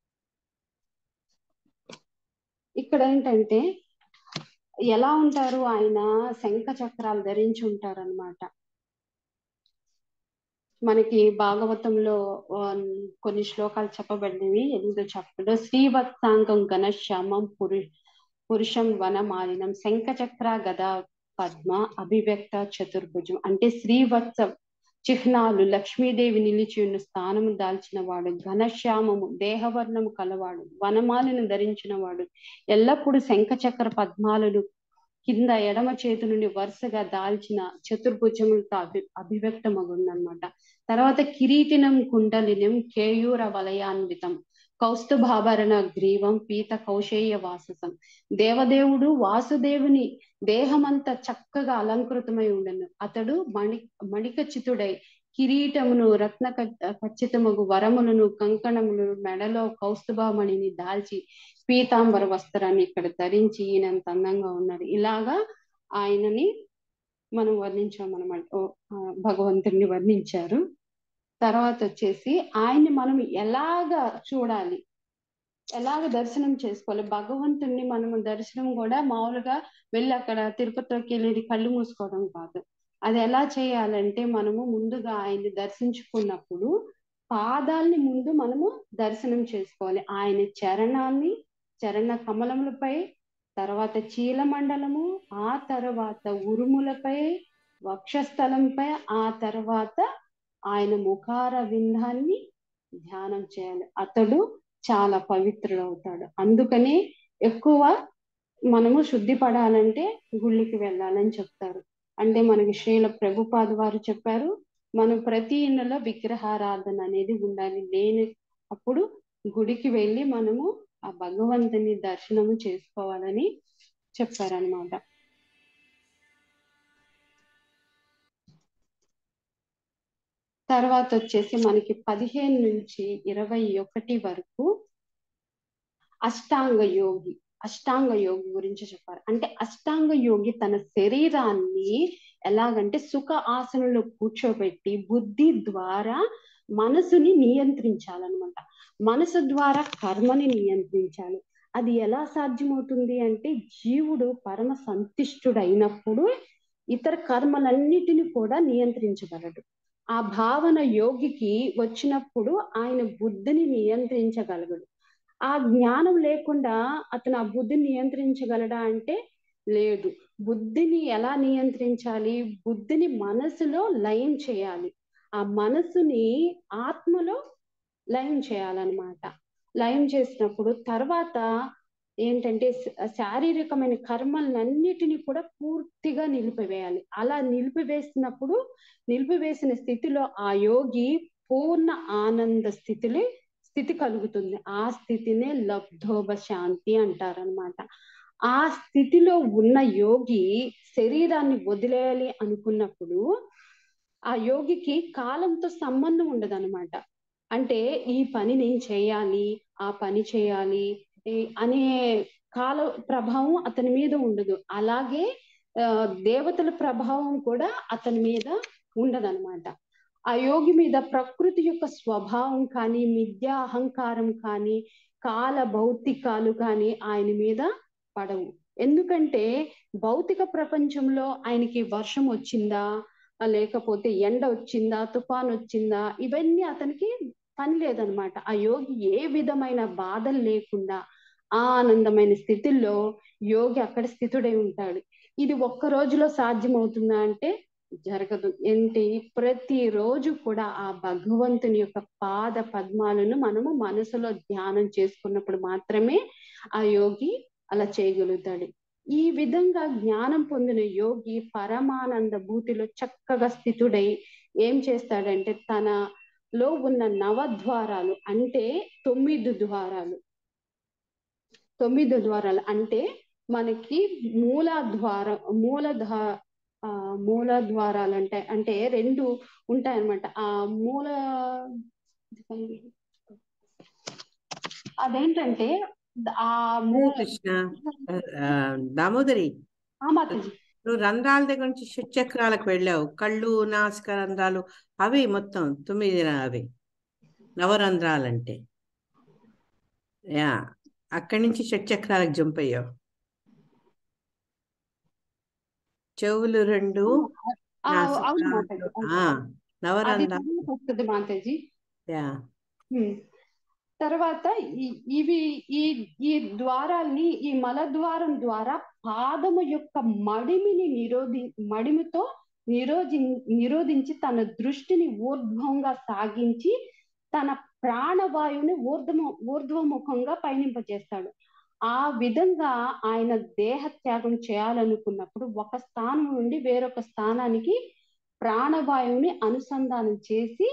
ఇక్కడ ఏంటంటే ఎలా ఉంటారు ఆయన శంఖ చక్రాలు ధరించి ఉంటారు అనమాట మనకి భాగవతంలో కొన్ని శ్లోకాలు చెప్పబడినవి ఎనిమిదో చెప్పలో శ్రీవత్సాంగం ఘనశ్యామం పురు పురుషం వనమాలినం శంఖ చక్ర గదా పద్మ అభివ్యక్త చతుర్భుజం అంటే శ్రీవత్స చిహ్నాలు లక్ష్మీదేవి నిలిచి ఉన్న స్థానము దాల్చిన వాడు ఘనశ్యామము దేహవర్ణము కలవాడు వనమాలను ధరించిన వాడు ఎల్లప్పుడూ శంఖ చక్ర పద్మాలను కింద ఎడమ చేతి నుండి వరుసగా దాల్చిన చతుర్భుజములతో అభి అభివ్యక్తమగుందనమాట తర్వాత కిరీటినం కుండలినం కేయూర వలయాన్వితం కౌస్తుభాభరణ గ్రీవం పీత కౌశేయ వాససం దేవదేవుడు వాసుదేవుని దేహమంతా చక్కగా అలంకృతమై ఉండను అతడు మణి మణికచితుడై కిరీటమును రత్న ఖచ్చితముగు వరములను కంకణములను మెడలో కౌస్తుభమణిని దాల్చి పీతాంబర వస్త్రాన్ని ఇక్కడ ధరించి ఈయనంత అందంగా ఉన్నాడు ఇలాగా ఆయనని మనం వర్ణించామన్నమాట భగవంతుడిని వర్ణించారు తర్వాత వచ్చేసి ఆయన్ని మనం ఎలాగా చూడాలి ఎలాగ దర్శనం చేసుకోవాలి భగవంతుణ్ణి మనం దర్శనం కూడా మామూలుగా వెళ్ళి అక్కడ తిరుపతిలోకి వెళ్ళి కళ్ళు మూసుకోవడం కాదు అది ఎలా చేయాలంటే మనము ముందుగా ఆయన్ని దర్శించుకున్నప్పుడు పాదాల్ని ముందు మనము దర్శనం చేసుకోవాలి ఆయన చరణాన్ని చరణ కమలములపై తర్వాత చీల మండలము ఆ తర్వాత ఉరుములపై వక్షస్థలంపై ఆ తర్వాత ఆయన ముఖార విందాన్ని ధ్యానం చేయాలి అతడు చాలా పవిత్రుడు అవుతాడు అందుకని ఎక్కువ మనము శుద్ధి పడాలంటే గుళ్ళకి వెళ్ళాలని చెప్తారు అంటే మనకి శ్రీల ప్రభుపాద వారు చెప్పారు మనం ప్రతి ఇళ్ళలో విగ్రహారాధన అనేది ఉండాలి లేని అప్పుడు గుడికి వెళ్ళి మనము ఆ భగవంతుని దర్శనము చేసుకోవాలని చెప్పారనమాట తర్వాత వచ్చేసి మనకి పదిహేను నుంచి ఇరవై ఒకటి వరకు అష్టాంగ యోగి అష్టాంగ యోగి గురించి చెప్పారు అంటే అష్టాంగ యోగి తన శరీరాన్ని ఎలాగంటే సుఖ ఆసనంలో కూర్చోబెట్టి బుద్ధి ద్వారా మనసుని నియంత్రించాలన్నమాట మనసు ద్వారా కర్మని నియంత్రించాలి అది ఎలా సాధ్యమవుతుంది అంటే జీవుడు పరమ సంతుష్టుడైనప్పుడు ఇతర కర్మలన్నిటిని కూడా నియంత్రించగలడు ఆ భావన యోగికి వచ్చినప్పుడు ఆయన బుద్ధిని నియంత్రించగలగడు ఆ జ్ఞానం లేకుండా అతను ఆ బుద్ధిని నియంత్రించగలడా అంటే లేదు బుద్ధిని ఎలా నియంత్రించాలి బుద్ధిని మనసులో లయం చేయాలి ఆ మనసుని ఆత్మలో లయం చేయాలన్నమాట లయం చేసినప్పుడు తర్వాత ఏంటంటే శారీరకమైన కర్మలన్నిటిని కూడా పూర్తిగా నిలిపివేయాలి అలా నిలిపివేసినప్పుడు నిలిపివేసిన స్థితిలో ఆ యోగి పూర్ణ ఆనంద స్థితిలో స్థితి కలుగుతుంది ఆ స్థితినే లబ్ధోబ శాంతి అంటారనమాట ఆ స్థితిలో ఉన్న యోగి శరీరాన్ని వదిలేయాలి అనుకున్నప్పుడు ఆ యోగికి కాలంతో సంబంధం ఉండదన్నమాట అంటే ఈ పని నేను చేయాలి ఆ పని చేయాలి అనే కాల ప్రభావం అతని మీద ఉండదు అలాగే దేవతల ప్రభావం కూడా అతని మీద ఉండదన్నమాట ఆ యోగి మీద ప్రకృతి యొక్క స్వభావం కానీ మిథ్యా అహంకారం కానీ కాల భౌతికాలు కానీ ఆయన మీద పడవు ఎందుకంటే భౌతిక ప్రపంచంలో ఆయనకి వర్షం వచ్చిందా లేకపోతే ఎండ వచ్చిందా తుఫాన్ వచ్చిందా ఇవన్నీ అతనికి పని లేదనమాట ఆ యోగి ఏ విధమైన బాధలు లేకుండా ఆనందమైన స్థితిలో యోగి అక్కడ స్థితుడై ఉంటాడు ఇది ఒక్క రోజులో సాధ్యమవుతుందా అంటే జరగదు ఏంటి ప్రతిరోజు కూడా ఆ భగవంతుని యొక్క పాద పద్మాలను మనము మనసులో ధ్యానం చేసుకున్నప్పుడు మాత్రమే ఆ యోగి అలా చేయగలుగుతాడు ఈ విధంగా జ్ఞానం పొందిన యోగి పరమానంద భూతిలో చక్కగా స్థితుడై ఏం చేస్తాడంటే తనలో ఉన్న నవద్వారాలు అంటే తొమ్మిది ద్వారాలు తొమ్మిది ద్వారాలు అంటే మనకి మూల ద్వారం మూల ఆ మూల ద్వారాలు అంటే అంటే రెండు ఉంటాయన్నమాట ఆ మూల అదేంటంటే ఆ మూల కృష్ణ ఆ, దామోదరి ఆ మాతాజీ నువ్వు రంధ్రాల దగ్గర నుంచి షట్చక్రాలకు వెళ్ళావు కళ్ళు నాసిక రంధ్రాలు అవి మొత్తం తొమ్మిది ర- అవి నవరంధ్రాలంటే యా అక్కడి నుంచి షట్చక్రాలకు జంప్ అయ్యావు చెవులు రెండు ఆ, నాసిక అవును మాతాజీ ఆ, అవును. అది నవరంధ్రాలు తర్వాత వస్తుంది మాతాజీ యా ఉమ్. తర్వాత ఈ- ఇవి ఈ ఈ ద్వారాల్ని ఈ మల ద్వారం ద్వారా పాదము యొక్క మడిమిని నిరోధి మడిమితో నిరోధి నిరోధించి తన దృష్టిని ఊర్ధ్వంగా సాగించి తన ప్రాణవాయువుని ఊర్ధ్వ ఊర్ధ్వముఖంగా పయనింపజేస్తాడు ఆ విధంగా ఆయన దేహ త్యాగం చేయాలనుకున్నప్పుడు ఒక స్థానం నుండి వేరొక స్థానానికి ప్రాణవాయువుని అనుసంధానం చేసి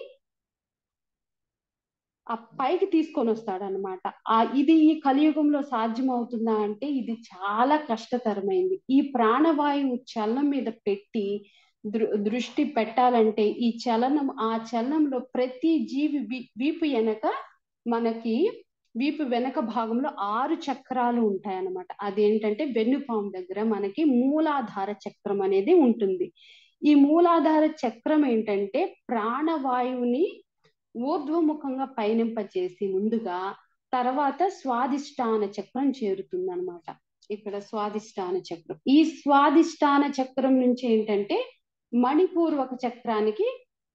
ఆ పైకి తీసుకొని వస్తాడు అనమాట ఆ ఇది ఈ కలియుగంలో సాధ్యమవుతుందా అంటే ఇది చాలా కష్టతరమైంది ఈ ప్రాణవాయువు చలనం మీద పెట్టి దృ దృష్టి పెట్టాలంటే ఈ చలనం ఆ చలనంలో ప్రతి జీవి వీ- వీపు వెనక మనకి వీపు వెనక భాగంలో ఆరు చక్రాలు ఉంటాయన్నమాట అదేంటంటే వెన్నుపాము దగ్గర మనకి మూలాధార చక్రం అనేది ఉంటుంది ఈ మూలాధార చక్రం ఏంటంటే ప్రాణవాయువుని ఊర్ధ్వముఖంగా పయనింపచేసి ముందుగా తర్వాత స్వాదిష్టాన చక్రం చేరుతుంది అనమాట ఇక్కడ స్వాదిష్టాన చక్రం ఈ స్వాదిష్టాన చక్రం నుంచి ఏంటంటే మణిపూర్వక చక్రానికి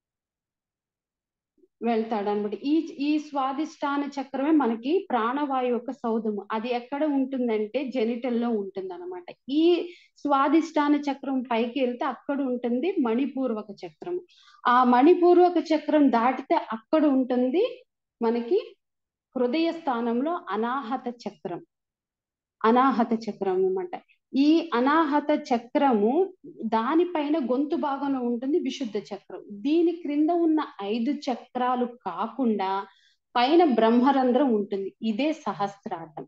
వెళ్తాడు అనమాట ఈ ఈ స్వాదిష్టాన చక్రమే మనకి ప్రాణవాయు యొక్క సౌధము అది ఎక్కడ ఉంటుందంటే జెనిటల్లో ఉంటుంది అనమాట ఈ స్వాదిష్టాన చక్రం పైకి వెళ్తే అక్కడ ఉంటుంది మణిపూర్వక చక్రం ఆ మణిపూర్వక చక్రం దాటితే అక్కడ ఉంటుంది మనకి హృదయ స్థానంలో అనాహత చక్రం అనాహత చక్రం అన్నమాట ఈ అనాహత చక్రము దానిపైన గొంతు భాగంలో ఉంటుంది విశుద్ధ చక్రం దీని క్రింద ఉన్న ఐదు చక్రాలు కాకుండా పైన బ్రహ్మరంధ్రం ఉంటుంది ఇదే సహస్రాటం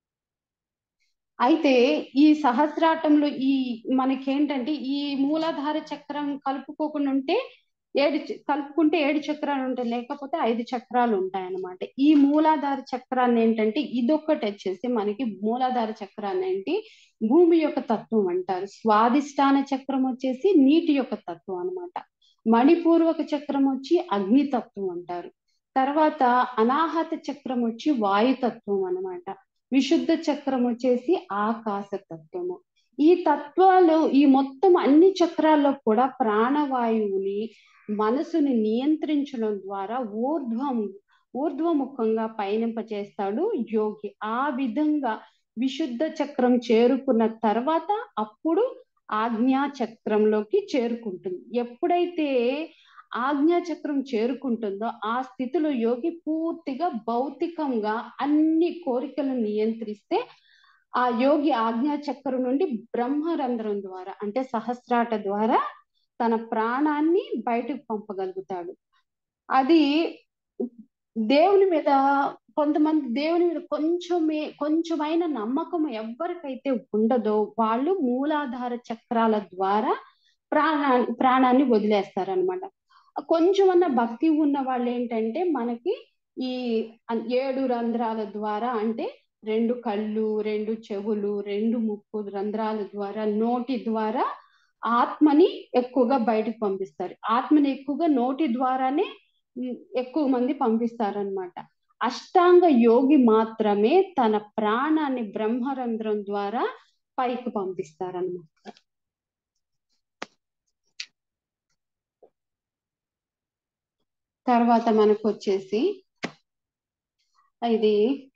అయితే ఈ సహస్రాటంలో ఈ మనకేంటంటే ఈ మూలాధార చక్రం కలుపుకోకుండా ఉంటే ఏడు చ- కలుపుకుంటే ఏడు చక్రాలు ఉంటాయి లేకపోతే ఐదు చక్రాలు ఉంటాయి అన్నమాట ఈ మూలాధార చక్రాన్ని ఏంటంటే ఇదొక్కటి వచ్చేసి మనకి మూలాధార చక్రాన్ని ఏంటి భూమి యొక్క తత్వం అంటారు స్వాదిష్టాన చక్రం వచ్చేసి నీటి యొక్క తత్వం అన్నమాట మణిపూర్వక చక్రం వచ్చి అగ్ని తత్వం అంటారు తర్వాత అనాహత చక్రం వచ్చి వాయుతత్వం అన్నమాట విశుద్ధ చక్రం వచ్చేసి ఆకాశ తత్వము ఈ తత్వాలు ఈ మొత్తం అన్ని చక్రాల్లో కూడా ప్రాణవాయువుని మనసుని నియంత్రించడం ద్వారా ఊర్ధ్వం ఊర్ధ్వముఖంగా పయనింపచేస్తాడు యోగి ఆ విధంగా విశుద్ధ చక్రం చేరుకున్న తర్వాత అప్పుడు ఆజ్ఞా చక్రంలోకి చేరుకుంటుంది ఎప్పుడైతే ఆజ్ఞా చక్రం చేరుకుంటుందో ఆ స్థితిలో యోగి పూర్తిగా భౌతికంగా అన్ని కోరికలను నియంత్రిస్తే ఆ యోగి ఆజ్ఞా చక్రం నుండి బ్రహ్మరంధ్రం ద్వారా అంటే సహస్రాట ద్వారా తన ప్రాణాన్ని బయటకు పంపగలుగుతాడు అది దేవుని మీద కొంతమంది దేవుని మీద కొంచెమే కొంచెమైన నమ్మకం ఎవరికైతే ఉండదో వాళ్ళు మూలాధార చక్రాల ద్వారా ప్రాణా ప్రాణాన్ని వదిలేస్తారనమాట కొంచెమన్న భక్తి ఉన్న వాళ్ళు ఏంటంటే మనకి ఈ అన్- ఏడు రంధ్రాల ద్వారా అంటే రెండు కళ్ళు రెండు చెవులు రెండు ముక్కు రంధ్రాల ద్వారా నోటి ద్వారా ఆత్మని ఎక్కువగా బయటకు పంపిస్తారు ఆత్మని ఎక్కువగా నోటి ద్వారానే ఉమ్, ఎక్కువ మంది పంపిస్తారనమాట అష్టాంగ యోగి మాత్రమే తన ప్రాణాన్ని బ్రహ్మరంధ్రం ద్వారా పైకి పంపిస్తారనమాట తర్వాత మనకు వచ్చేసి ఇది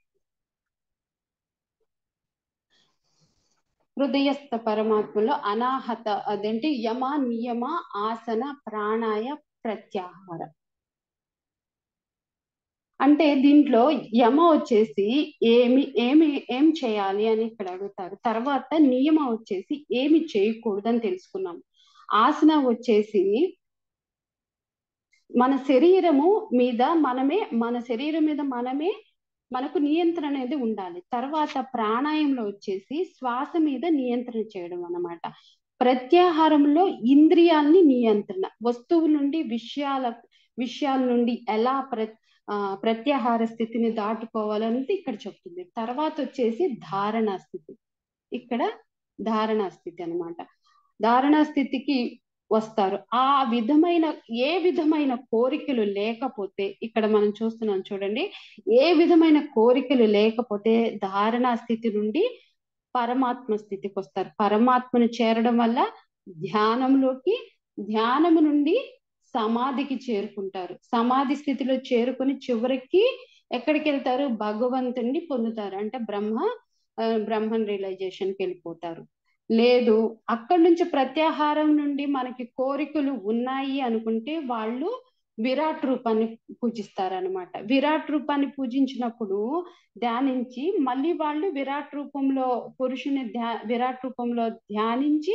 హృదయస్థ పరమాత్మలో అనాహత అదేంటి యమ నియమ ఆసన ప్రాణాయ ప్రత్యాహార అంటే దీంట్లో యమ వచ్చేసి ఏమి ఏమి ఏం చేయాలి అని ఇక్కడ అడుగుతారు తర్వాత నియమ వచ్చేసి ఏమి చేయకూడదని తెలుసుకున్నాం ఆసన వచ్చేసి మన శరీరము మీద మనమే మన శరీరం మీద మనమే మనకు నియంత్రణ అనేది ఉండాలి తర్వాత ప్రాణాయంలో వచ్చేసి శ్వాస మీద నియంత్రణ చేయడం అన్నమాట ప్రత్యాహారంలో ఇంద్రియాల్ని నియంత్రణ వస్తువు నుండి విషయాల విషయాల నుండి ఎలా ప్ర ఆ ప్రత్యాహార స్థితిని దాటుకోవాలనేది ఇక్కడ చెప్తుంది తర్వాత వచ్చేసి ధారణా స్థితి ఇక్కడ ధారణా స్థితి అనమాట ధారణా స్థితికి వస్తారు ఆ విధమైన ఏ విధమైన కోరికలు లేకపోతే ఇక్కడ మనం చూస్తున్నాం చూడండి ఏ విధమైన కోరికలు లేకపోతే ధారణా స్థితి నుండి పరమాత్మ స్థితికి వస్తారు పరమాత్మను చేరడం వల్ల ధ్యానంలోకి ధ్యానము నుండి సమాధికి చేరుకుంటారు సమాధి స్థితిలో చేరుకుని చివరికి ఎక్కడికి వెళ్తారు భగవంతుణ్ణి పొందుతారు అంటే బ్రహ్మ బ్రహ్మన్ రియలైజేషన్కి వెళ్ళిపోతారు లేదు అక్కడి నుంచి ప్రత్యాహారం నుండి మనకి కోరికలు ఉన్నాయి అనుకుంటే వాళ్ళు విరాట్ రూపాన్ని పూజిస్తారనమాట విరాట్ రూపాన్ని పూజించినప్పుడు ధ్యానించి మళ్ళీ వాళ్ళు విరాట్ రూపంలో పురుషుని ధ్యా విరాట్ రూపంలో ధ్యానించి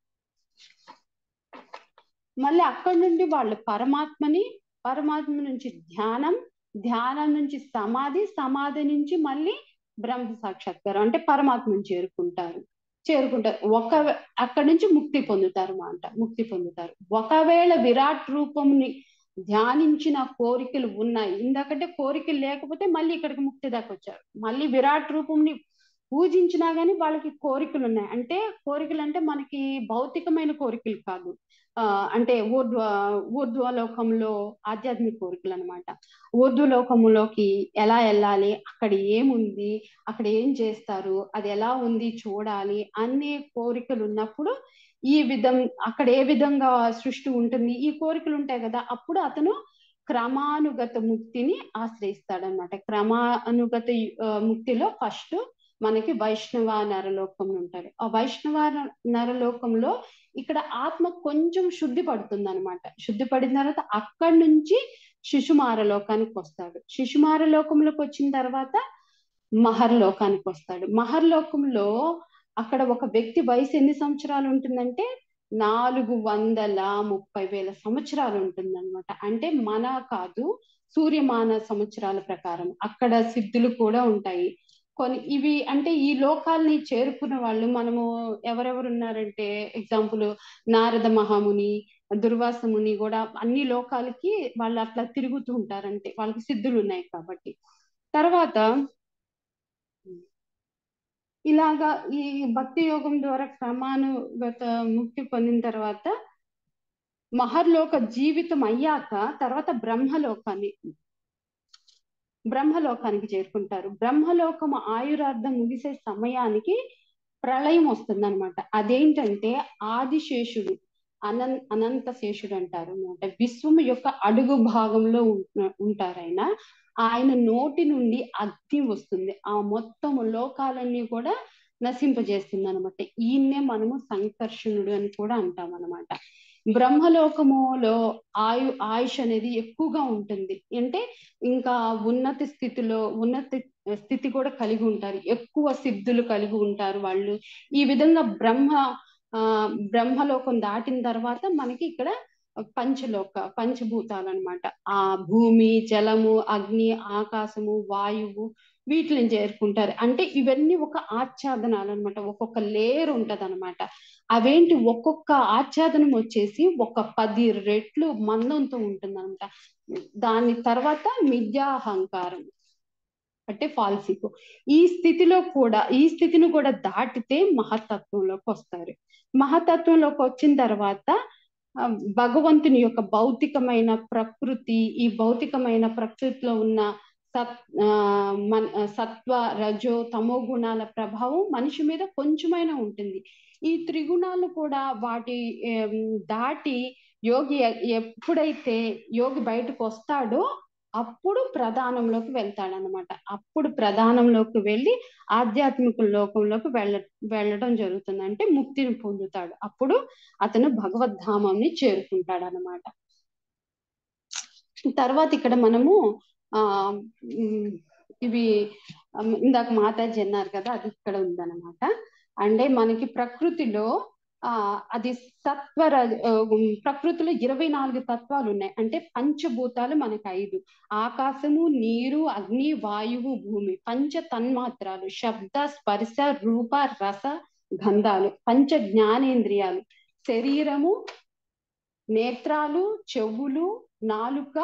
మళ్ళీ అక్కడి నుండి వాళ్ళు పరమాత్మని పరమాత్మ నుంచి ధ్యానం ధ్యానం నుంచి సమాధి సమాధి నుంచి మళ్ళీ బ్రహ్మ సాక్షాత్కారం అంటే పరమాత్మను చేరుకుంటారు చేరుకుంటారు ఒక అక్కడి నుంచి ముక్తి పొందుతారు మాట ముక్తి పొందుతారు ఒకవేళ విరాట్ రూపంని ధ్యానించిన కోరికలు ఉన్నాయి ఇందాకంటే కోరికలు లేకపోతే మళ్ళీ ఇక్కడికి ముక్తి దాకా వచ్చారు మళ్ళీ విరాట్ రూపంని పూజించినా గానీ వాళ్ళకి కోరికలు ఉన్నాయి అంటే కోరికలు అంటే మనకి భౌతికమైన కోరికలు కాదు ఆ అంటే ఊర్ధ్వ ఊర్ధ్వలోకంలో ఆధ్యాత్మిక కోరికలు అనమాట ఊర్ధ్వలోకంలోకి ఎలా వెళ్ళాలి అక్కడ ఏముంది అక్కడ ఏం చేస్తారు అది ఎలా ఉంది చూడాలి అనే కోరికలు ఉన్నప్పుడు ఈ విధం అక్కడ ఏ విధంగా సృష్టి ఉంటుంది ఈ కోరికలు ఉంటాయి కదా అప్పుడు అతను క్రమానుగత ముక్తిని ఆశ్రయిస్తాడనమాట క్రమానుగత ముక్తిలో ఫస్ట్ మనకి వైష్ణవ నరలోకం ఉంటారు ఆ వైష్ణవ నరలోకంలో ఇక్కడ ఆత్మ కొంచెం శుద్ధి పడుతుంది అనమాట శుద్ధి పడిన తర్వాత అక్కడి నుంచి శిశుమార లోకానికి వస్తాడు శిశుమార లోకంలోకి వచ్చిన తర్వాత మహర్ లోకానికి వస్తాడు మహర్ లోకంలో అక్కడ ఒక వ్యక్తి వయసు ఎన్ని సంవత్సరాలు ఉంటుందంటే నాలుగు వందల ముప్పై వేల సంవత్సరాలు ఉంటుందన్నమాట అంటే మన కాదు సూర్యమాన సంవత్సరాల ప్రకారం అక్కడ సిద్ధులు కూడా ఉంటాయి కొన్ని ఇవి అంటే ఈ లోకాల్ని చేరుకున్న వాళ్ళు మనము ఎవరెవరు ఉన్నారంటే ఎగ్జాంపుల్ నారద మహాముని దుర్వాస ముని కూడా అన్ని లోకాలకి వాళ్ళు అట్లా తిరుగుతూ ఉంటారంటే వాళ్ళకి సిద్ధులు ఉన్నాయి కాబట్టి తర్వాత ఇలాగా ఈ భక్తి యోగం ద్వారా క్రమానుగత ముక్తి పొందిన తర్వాత మహర్లోక జీవితం అయ్యాక తర్వాత బ్రహ్మలోకాన్ని బ్రహ్మలోకానికి చేరుకుంటారు బ్రహ్మలోకం ఆయురార్థం ముగిసే సమయానికి ప్రళయం వస్తుంది అనమాట అదేంటంటే ఆదిశేషుడు అనం అనంత శేషుడు అంటారు అనమాట విశ్వం యొక్క అడుగు భాగంలో ఉంటారు ఆయన ఆయన నోటి నుండి అగ్ని వస్తుంది ఆ మొత్తం లోకాలన్నీ కూడా నశింపజేస్తుంది అనమాట ఈయన్నే మనము సంకర్షణుడు అని కూడా అంటాం అనమాట బ్రహ్మలోకములో ఆయు ఆయుష్ అనేది ఎక్కువగా ఉంటుంది అంటే ఇంకా ఉన్నత స్థితిలో ఉన్నత స్థితి కూడా కలిగి ఉంటారు ఎక్కువ సిద్ధులు కలిగి ఉంటారు వాళ్ళు ఈ విధంగా బ్రహ్మ ఆ బ్రహ్మలోకం దాటిన తర్వాత మనకి ఇక్కడ పంచలోక పంచభూతాలు అనమాట ఆ భూమి జలము అగ్ని ఆకాశము వాయువు వీటిని చేరుకుంటారు అంటే ఇవన్నీ ఒక ఆచ్ఛాదనాలు అనమాట ఒక్కొక్క లేయర్ ఉంటది అనమాట అవేంటి ఒక్కొక్క ఆచ్ఛాదనం వచ్చేసి ఒక పది రెట్లు మందంతో ఉంటుంది అనమాట దాని తర్వాత మిథ్యాహంకారం అంటే ఫాల్సికో ఈ స్థితిలో కూడా ఈ స్థితిని కూడా దాటితే మహతత్వంలోకి వస్తారు మహతత్వంలోకి వచ్చిన తర్వాత భగవంతుని యొక్క భౌతికమైన ప్రకృతి ఈ భౌతికమైన ప్రకృతిలో ఉన్న సత్ మన సత్వ రజో తమో గుణాల ప్రభావం మనిషి మీద కొంచెమైనా ఉంటుంది ఈ త్రిగుణాలు కూడా వాటి దాటి యోగి ఎప్పుడైతే యోగి బయటకు వస్తాడో అప్పుడు ప్రధానంలోకి వెళ్తాడనమాట అప్పుడు ప్రధానంలోకి వెళ్ళి ఆధ్యాత్మిక లోకంలోకి వెళ్ళ వెళ్ళడం జరుగుతుంది అంటే ముక్తిని పొందుతాడు అప్పుడు అతను భగవద్ధామంని చేరుకుంటాడు అనమాట తర్వాత ఇక్కడ మనము ఆ ఉమ్, ఇవి ఉమ్, ఇందాక మాతాజీ అన్నారు కదా అది ఇక్కడ ఉందన్నమాట అంటే మనకి ప్రకృతిలో ఆ అది సత్వర ఆ, ఉమ్, ప్రకృతిలో ఇరవై నాలుగు తత్వాలు ఉన్నాయి అంటే పంచభూతాలు మనకు ఐదు ఆకాశము నీరు అగ్ని వాయువు భూమి పంచ తన్మాత్రాలు శబ్ద స్పర్శ రూప రస గంధాలు పంచ జ్ఞానేంద్రియాలు శరీరము నేత్రాలు చెవులు నాలుక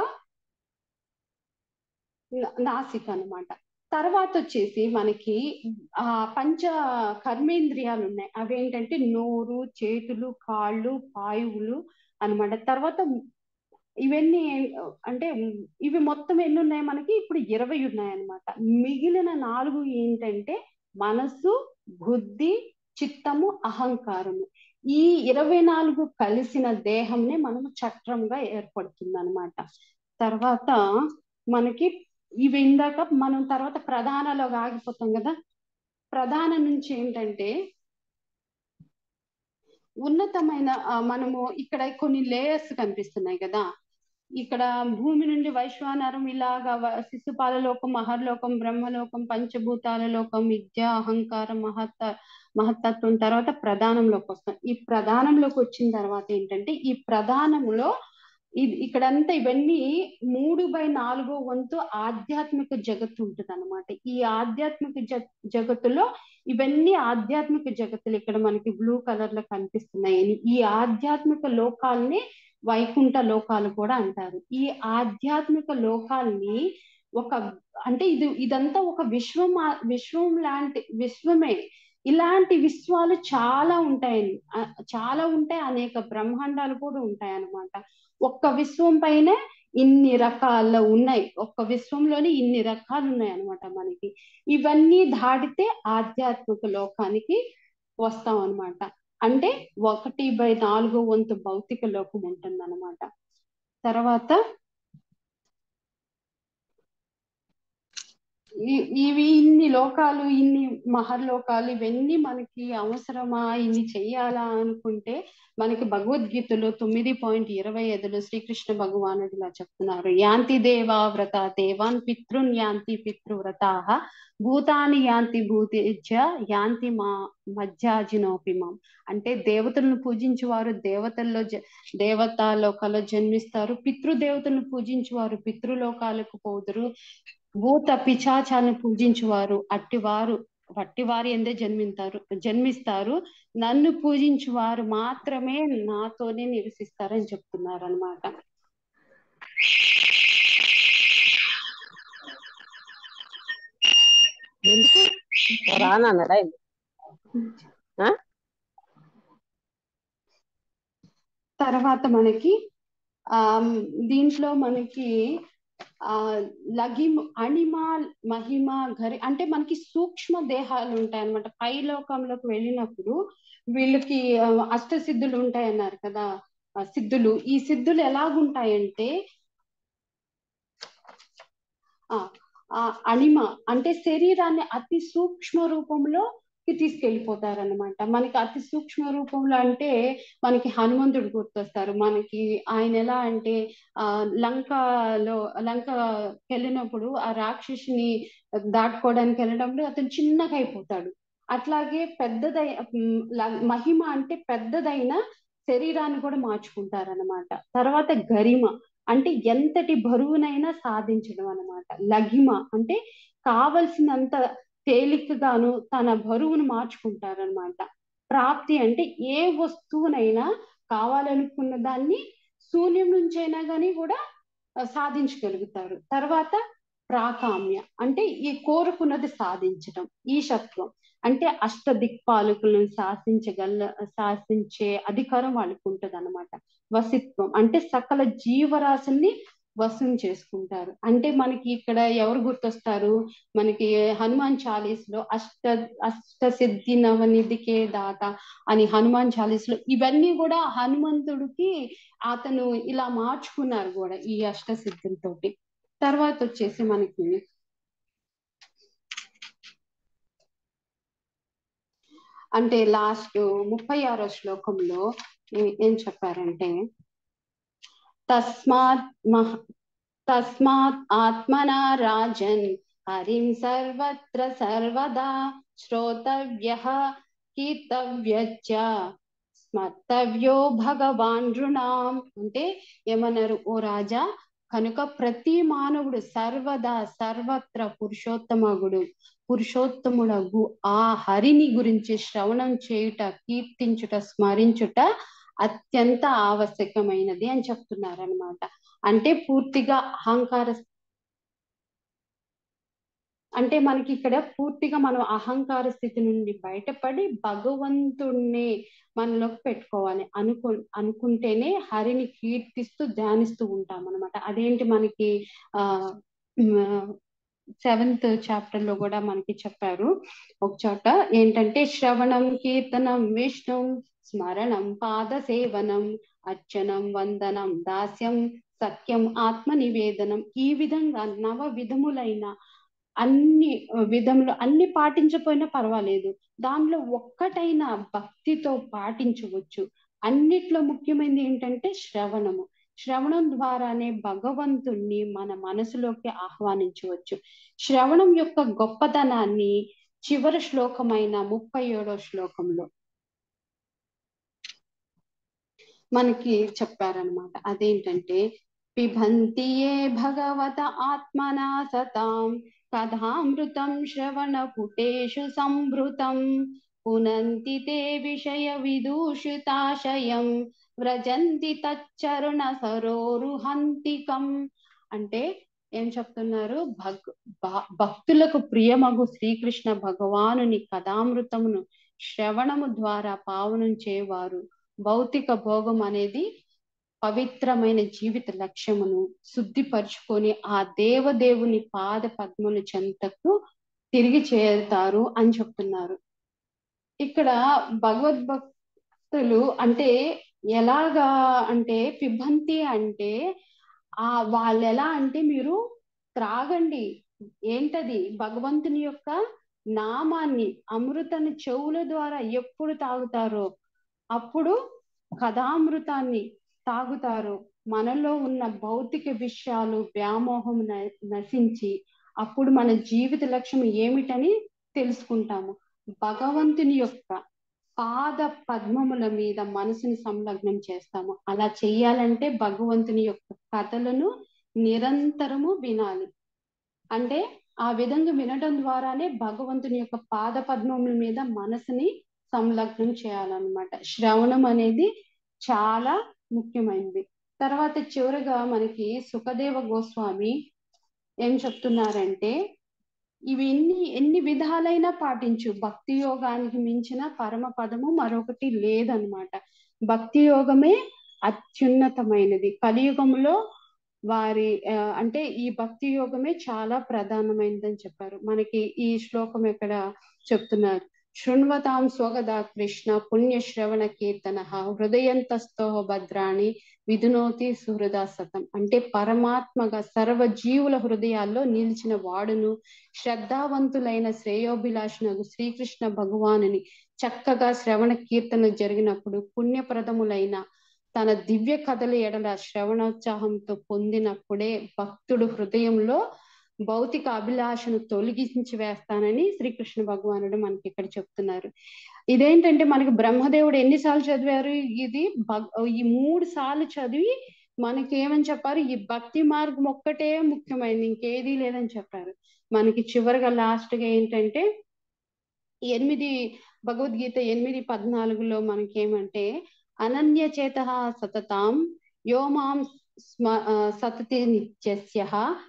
నా- నాసిక అన్నమాట తర్వాత వచ్చేసి మనకి ఆ పంచ కర్మేంద్రియాలు ఉన్నాయి అవేంటంటే నోరు చేతులు కాళ్ళు పాయువులు అన్నమాట తర్వాత ఇవన్నీ ఏం- అంటే ఇవి మొత్తం ఎన్ని ఉన్నాయి మనకి ఇప్పుడు ఇరవై ఉన్నాయి అన్నమాట మిగిలిన నాలుగు ఏంటంటే మనసు బుద్ధి చిత్తము అహంకారము ఈ ఇరవై నాలుగు కలిసిన దేహంనే మనము చక్రంగా ఏర్పడుతుంది అనమాట తర్వాత మనకి ఇవి ఇందాక మనం తర్వాత ప్రధానలో ఆగిపోతాం కదా ప్రధాన నుంచి ఏంటంటే ఉన్నతమైన ఆ, మనము ఇక్కడ కొన్ని లేయర్స్ కనిపిస్తున్నాయి కదా ఇక్కడ భూమి నుండి వైశ్వానరం ఇలాగా వ- శిశుపాల లోకం మహర్లోకం బ్రహ్మలోకం పంచభూతాల లోకం విద్య అహంకారం మహత్త మహత్తత్వం తర్వాత ప్రధానంలోకి వస్తాం ఈ ప్రధానంలోకి వచ్చిన తర్వాత ఏంటంటే ఈ ప్రధానంలో ఇది ఇక్కడంతా ఇవన్నీ మూడు బై నాలుగో వంతు ఆధ్యాత్మిక జగత్తు ఉంటుంది అనమాట ఈ ఆధ్యాత్మిక జ జగత్తులో ఇవన్నీ ఆధ్యాత్మిక జగత్తులు ఇక్కడ మనకి బ్లూ కలర్ లో కనిపిస్తున్నాయి ఈ ఆధ్యాత్మిక లోకాల్ని వైకుంఠ లోకాలు కూడా అంటారు ఈ ఆధ్యాత్మిక లోకాల్ని ఒక అంటే ఇది ఇదంతా ఒక విశ్వం ఆ- విశ్వం లాంటి విశ్వమే ఇలాంటి విశ్వాలు చాలా ఉంటాయండి ఆ, చాలా ఉంటాయి అనేక బ్రహ్మాండాలు కూడా ఉంటాయి అన్నమాట ఒక్క విశ్వం పైనే ఇన్ని రకాల ఉన్నాయి ఒక్క విశ్వంలోనే ఇన్ని రకాలు ఉన్నాయి అన్నమాట మనకి ఇవన్నీ దాటితే ఆధ్యాత్మిక లోకానికి వస్తాం అన్నమాట అంటే ఒకటి బై నాలుగో వంతు భౌతిక లోకం ఉంటుంది అనమాట తర్వాత ఈ- ఇవి ఇన్ని లోకాలు ఇన్ని మహర్లోకాలు ఇవన్నీ మనకి అవసరమా ఇన్ని చెయ్యాలా అనుకుంటే మనకి భగవద్గీతలో తొమ్మిది పాయింట్ ఇరవై ఐదులో శ్రీకృష్ణ భగవానుడు ఇలా చెప్తున్నారు యాంతి దేవా వ్రత దేవాన్ పితృన్ యాంతి పితృవ్రతాః భూతాని యాంతి భూతేజ యాంతి మా మధ్యాజినోపిమం అంటే దేవతలను పూజించేవారు దేవతల్లో జ దేవతాలోకాల్లో జన్మిస్తారు పితృదేవతలను పూజించేవారు పితృలోకాలకు పోదురు భూత పిచాచాలను పూజించువారు అట్టివారు వట్టివారి ఎందే జన్మింతారు జన్మిస్తారు నన్ను పూజించువారు మాత్రమే నాతోనే నివసిస్తారని చెప్తున్నారు అనమాట ఎందుకు రానన్నాడా ఏంది? ఆ? తర్వాత మనకి ఆ దీంట్లో మనకి ఆ లగిమ అణిమ మహిమ గరి అంటే మనకి సూక్ష్మ దేహాలు ఉంటాయి అన్నమాట పై లోకంలోకి వెళ్ళినప్పుడు వీళ్ళకి ఆ, అష్టసిద్ధులు ఉంటాయి అన్నారు కదా ఆ సిద్ధులు ఈ సిద్ధులు ఎలాగుంటాయంటే ఆ ఆ అణిమ అంటే శరీరాన్ని అతి సూక్ష్మ రూపంలో తీసుకెళ్ళిపోతారన్నమాట మనకి అతి సూక్ష్మ రూపంలో అంటే మనకి హనుమంతుడు గుర్తొస్తారు మనకి ఆయన ఎలా అంటే ఆ లంకలో లంక వెళ్ళినప్పుడు ఆ రాక్షసిని దాటుకోవడానికి వెళ్ళినప్పుడు అతను చిన్నగా అయిపోతాడు అట్లాగే పెద్దదై ఉమ్, ల- మహిమ అంటే పెద్దదైన శరీరాన్ని కూడా మార్చుకుంటారన్నమాట తర్వాత గరిమ అంటే ఎంతటి బరువునైనా సాధించడం అన్నమాట లగిమ అంటే కావలసినంత తేలికగాను తన బరువును మార్చుకుంటారన్నమాట ప్రాప్తి అంటే ఏ వస్తువునైనా కావాలనుకున్న దాన్ని శూన్యం నుంచైనా కానీ కూడా ఆ, సాధించగలుగుతారు తర్వాత ప్రాకామ్య అంటే ఈ కోరుకున్నది సాధించడం ఈశత్వం అంటే అష్ట దిక్పాలకులను శాసించగల శాసించే అధికారం వాళ్ళకు ఉంటది అనమాట వసిత్వం అంటే సకల జీవరాశుల్ని వశం చేసుకుంటారు అంటే మనకి ఇక్కడ ఎవరు గుర్తొస్తారు మనకి హనుమాన్ చాలీస్ లో అష్ట అష్ట సిద్ధి నవనిధికే దాత అని హనుమాన్ చాలీస్ లో ఇవన్నీ కూడా హనుమంతుడికి అతను ఇలా మార్చుకున్నారు కూడా ఈ అష్ట సిద్ధులతోటి తర్వాత వచ్చేసి మనకి అంటే లాస్ట్ ముప్పై ఆరో శ్లోకంలో ఏ- ఏం చెప్పారంటే తస్మాత్ మహ తస్మాత్ ఆత్మనా రాజన్ హరిం సర్వత్ర సర్వదా శ్రోతవ్య కీర్తవ్యచ్చ స్మర్తవ్యో భగవాన్ నృణాం అంటే ఏమన్నారు ఓ రాజా కనుక ప్రతి మానవుడు సర్వదా సర్వత్ర పురుషోత్తమగుడు పురుషోత్తముడగు ఆ హరిని గురించి శ్రవణం చేయుట కీర్తించుట స్మరించుట అత్యంత ఆవశ్యకమైనది అని చెప్తున్నారు అనమాట అంటే పూర్తిగా అహంకార అంటే మనకి ఇక్కడ పూర్తిగా మనం అహంకార స్థితి నుండి బయటపడి భగవంతుణ్ణి మనలోకి పెట్టుకోవాలి అనుకు అనుకుంటేనే హరిని కీర్తిస్తూ ధ్యానిస్తూ ఉంటాం అనమాట అదేంటి మనకి ఆ సెవెంత్ చాప్టర్ లో కూడా మనకి చెప్పారు ఒక చోట ఏంటంటే శ్రవణం కీర్తనం విష్ణు స్మరణం పాద సేవనం అర్చనం వందనం దాస్యం సత్యం ఆత్మ నివేదనం ఈ విధంగా నవ విధములైన అన్ని విధములు అన్ని పాటించకపోయినా పర్వాలేదు దానిలో ఒక్కటైనా భక్తితో పాటించవచ్చు అన్నిట్లో ముఖ్యమైనది ఏంటంటే శ్రవణము శ్రవణం ద్వారానే భగవంతుణ్ణి మన మనసులోకి ఆహ్వానించవచ్చు శ్రవణం యొక్క గొప్పతనాన్ని చివరి శ్లోకమైన ముప్పై ఏడో శ్లోకంలో మనకి చెప్పారనమాట అదేంటంటే పిబంతి ఏ భగవత ఆత్మనా సతాం కథామృతం శ్రవణ పుటేషు సంభృతం పునంతి తే విషయ విదూషితాశయం వ్రజంతి తచ్చరుణ సరోరుహంతికం అంటే ఏం చెప్తున్నారు భగ్ భ- భక్తులకు ప్రియమగు శ్రీకృష్ణ భగవానుని కథామృతమును శ్రవణము ద్వారా పావనం చేయవారు భౌతిక భోగం అనేది పవిత్రమైన జీవిత లక్ష్యమును శుద్ధిపరుచుకొని ఆ దేవదేవుని పాద పద్మల చెంతకు తిరిగి చేరుతారు అని చెప్తున్నారు ఇక్కడ భగవద్భక్తులు అంటే ఎలాగా అంటే పిబంతి అంటే ఆ వాళ్ళు ఎలా అంటే మీరు త్రాగండి ఏంటది భగవంతుని యొక్క నామాన్ని అమృతని చెవుల ద్వారా ఎప్పుడు తాగుతారో అప్పుడు కథామృతాన్ని తాగుతారు మనలో ఉన్న భౌతిక విషయాలు వ్యామోహం న- నశించి అప్పుడు మన జీవిత లక్ష్యం ఏమిటని తెలుసుకుంటాము భగవంతుని యొక్క పాద పద్మముల మీద మనసుని సంలగ్నం చేస్తాము అలా చెయ్యాలంటే భగవంతుని యొక్క కథలను నిరంతరము వినాలి అంటే ఆ విధంగా వినడం ద్వారానే భగవంతుని యొక్క పాద పద్మముల మీద మనసుని సంలగ్నం చేయాలన్నమాట శ్రవణం అనేది చాలా ముఖ్యమైనది తర్వాత చివరగా మనకి సుఖదేవ గోస్వామి ఏం చెప్తున్నారంటే ఇవి ఎన్ని ఎన్ని విధాలైనా పాటించు భక్తి యోగానికి మించిన పరమ పదము మరొకటి లేదన్నమాట భక్తి యోగమే అత్యున్నతమైనది కలియుగంలో వారి ఆ, అంటే ఈ భక్తి యోగమే చాలా ప్రధానమైనదని చెప్పారు మనకి ఈ శ్లోకం ఇక్కడ చెప్తున్నారు శృణ్వతాం స్వగదా కృష్ణ పుణ్య శ్రవణ కీర్తన హృదయంతస్థో భద్రాణి విధునోతి సుహృదా సతం అంటే పరమాత్మగా సర్వ జీవుల హృదయాల్లో నిలిచిన వాడును శ్రద్ధావంతులైన శ్రేయోభిలాషునకు శ్రీకృష్ణ భగవానుని చక్కగా శ్రవణ కీర్తన జరిగినప్పుడు పుణ్యప్రదములైన తన దివ్య కథల ఎడల శ్రవణోత్సాహంతో పొందినప్పుడే భక్తుడు హృదయంలో భౌతిక అభిలాషను తొలగించి వేస్తానని శ్రీకృష్ణ భగవానుడు మనకి ఇక్కడ చెప్తున్నారు ఇదేంటంటే మనకి బ్రహ్మదేవుడు ఎన్నిసార్లు చదివారు ఇది భగ్ ఈ మూడు సార్లు చదివి మనకి ఏమని చెప్పారు ఈ భక్తి మార్గం ఒక్కటే ముఖ్యమైనది ఇంకేదీ లేదని చెప్పారు మనకి చివరిగా లాస్ట్ గా ఏంటంటే ఎనిమిది భగవద్గీత ఎనిమిది పద్నాలుగులో మనకి ఏమంటే అనన్య చేత సతతాం యో మాం స్మ ఆ, సతతి నిత్యస్య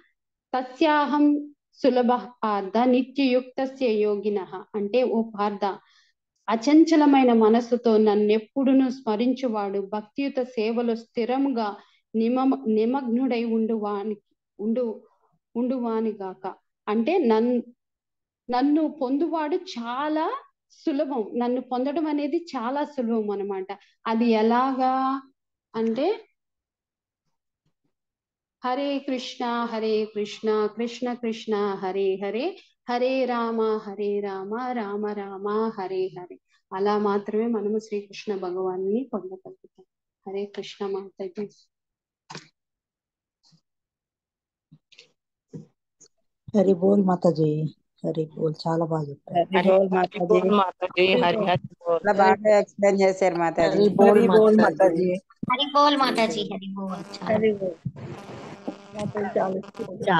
తస్యాహం సులభ పార్థ నిత్యయుక్తస్య యోగిన అంటే ఓ పార్థ అచంచలమైన మనస్సుతో నన్నెప్పుడును స్మరించువాడు భక్తియుత సేవలో స్థిరముగా నిమ నిమగ్నుడై ఉండువాని ఉండు ఉండువాని గాక అంటే నన్ నన్ను పొందువాడు చాలా సులభం నన్ను పొందడం అనేది చాలా సులభం అన్నమాట అది ఎలాగా అంటే హరే కృష్ణ హరే కృష్ణ కృష్ణ కృష్ణ హరే హరే హరే రామ హరే రామ రామ రామ హరే హరే అలా మాత్రమే మనము శ్రీకృష్ణ భగవాన్ని పొందగలుగుతాం హరే కృష్ణ మాతాజీ హరి బోల్ మాతాజీ హరి బోల్ చాలా బాగా చెప్పారు హరి బోల్ మాతాజీ మాతాజీ హరి హరి బోల్ చాలా బాగా ఎక్స్ప్లెయిన్ చేశారు మాతాజీ హరి బోల్ మాతాజీ హరి బోల్ మాతాజీ హరి బోల్ చాలా హరి బోల్ మాతాజీ చాలా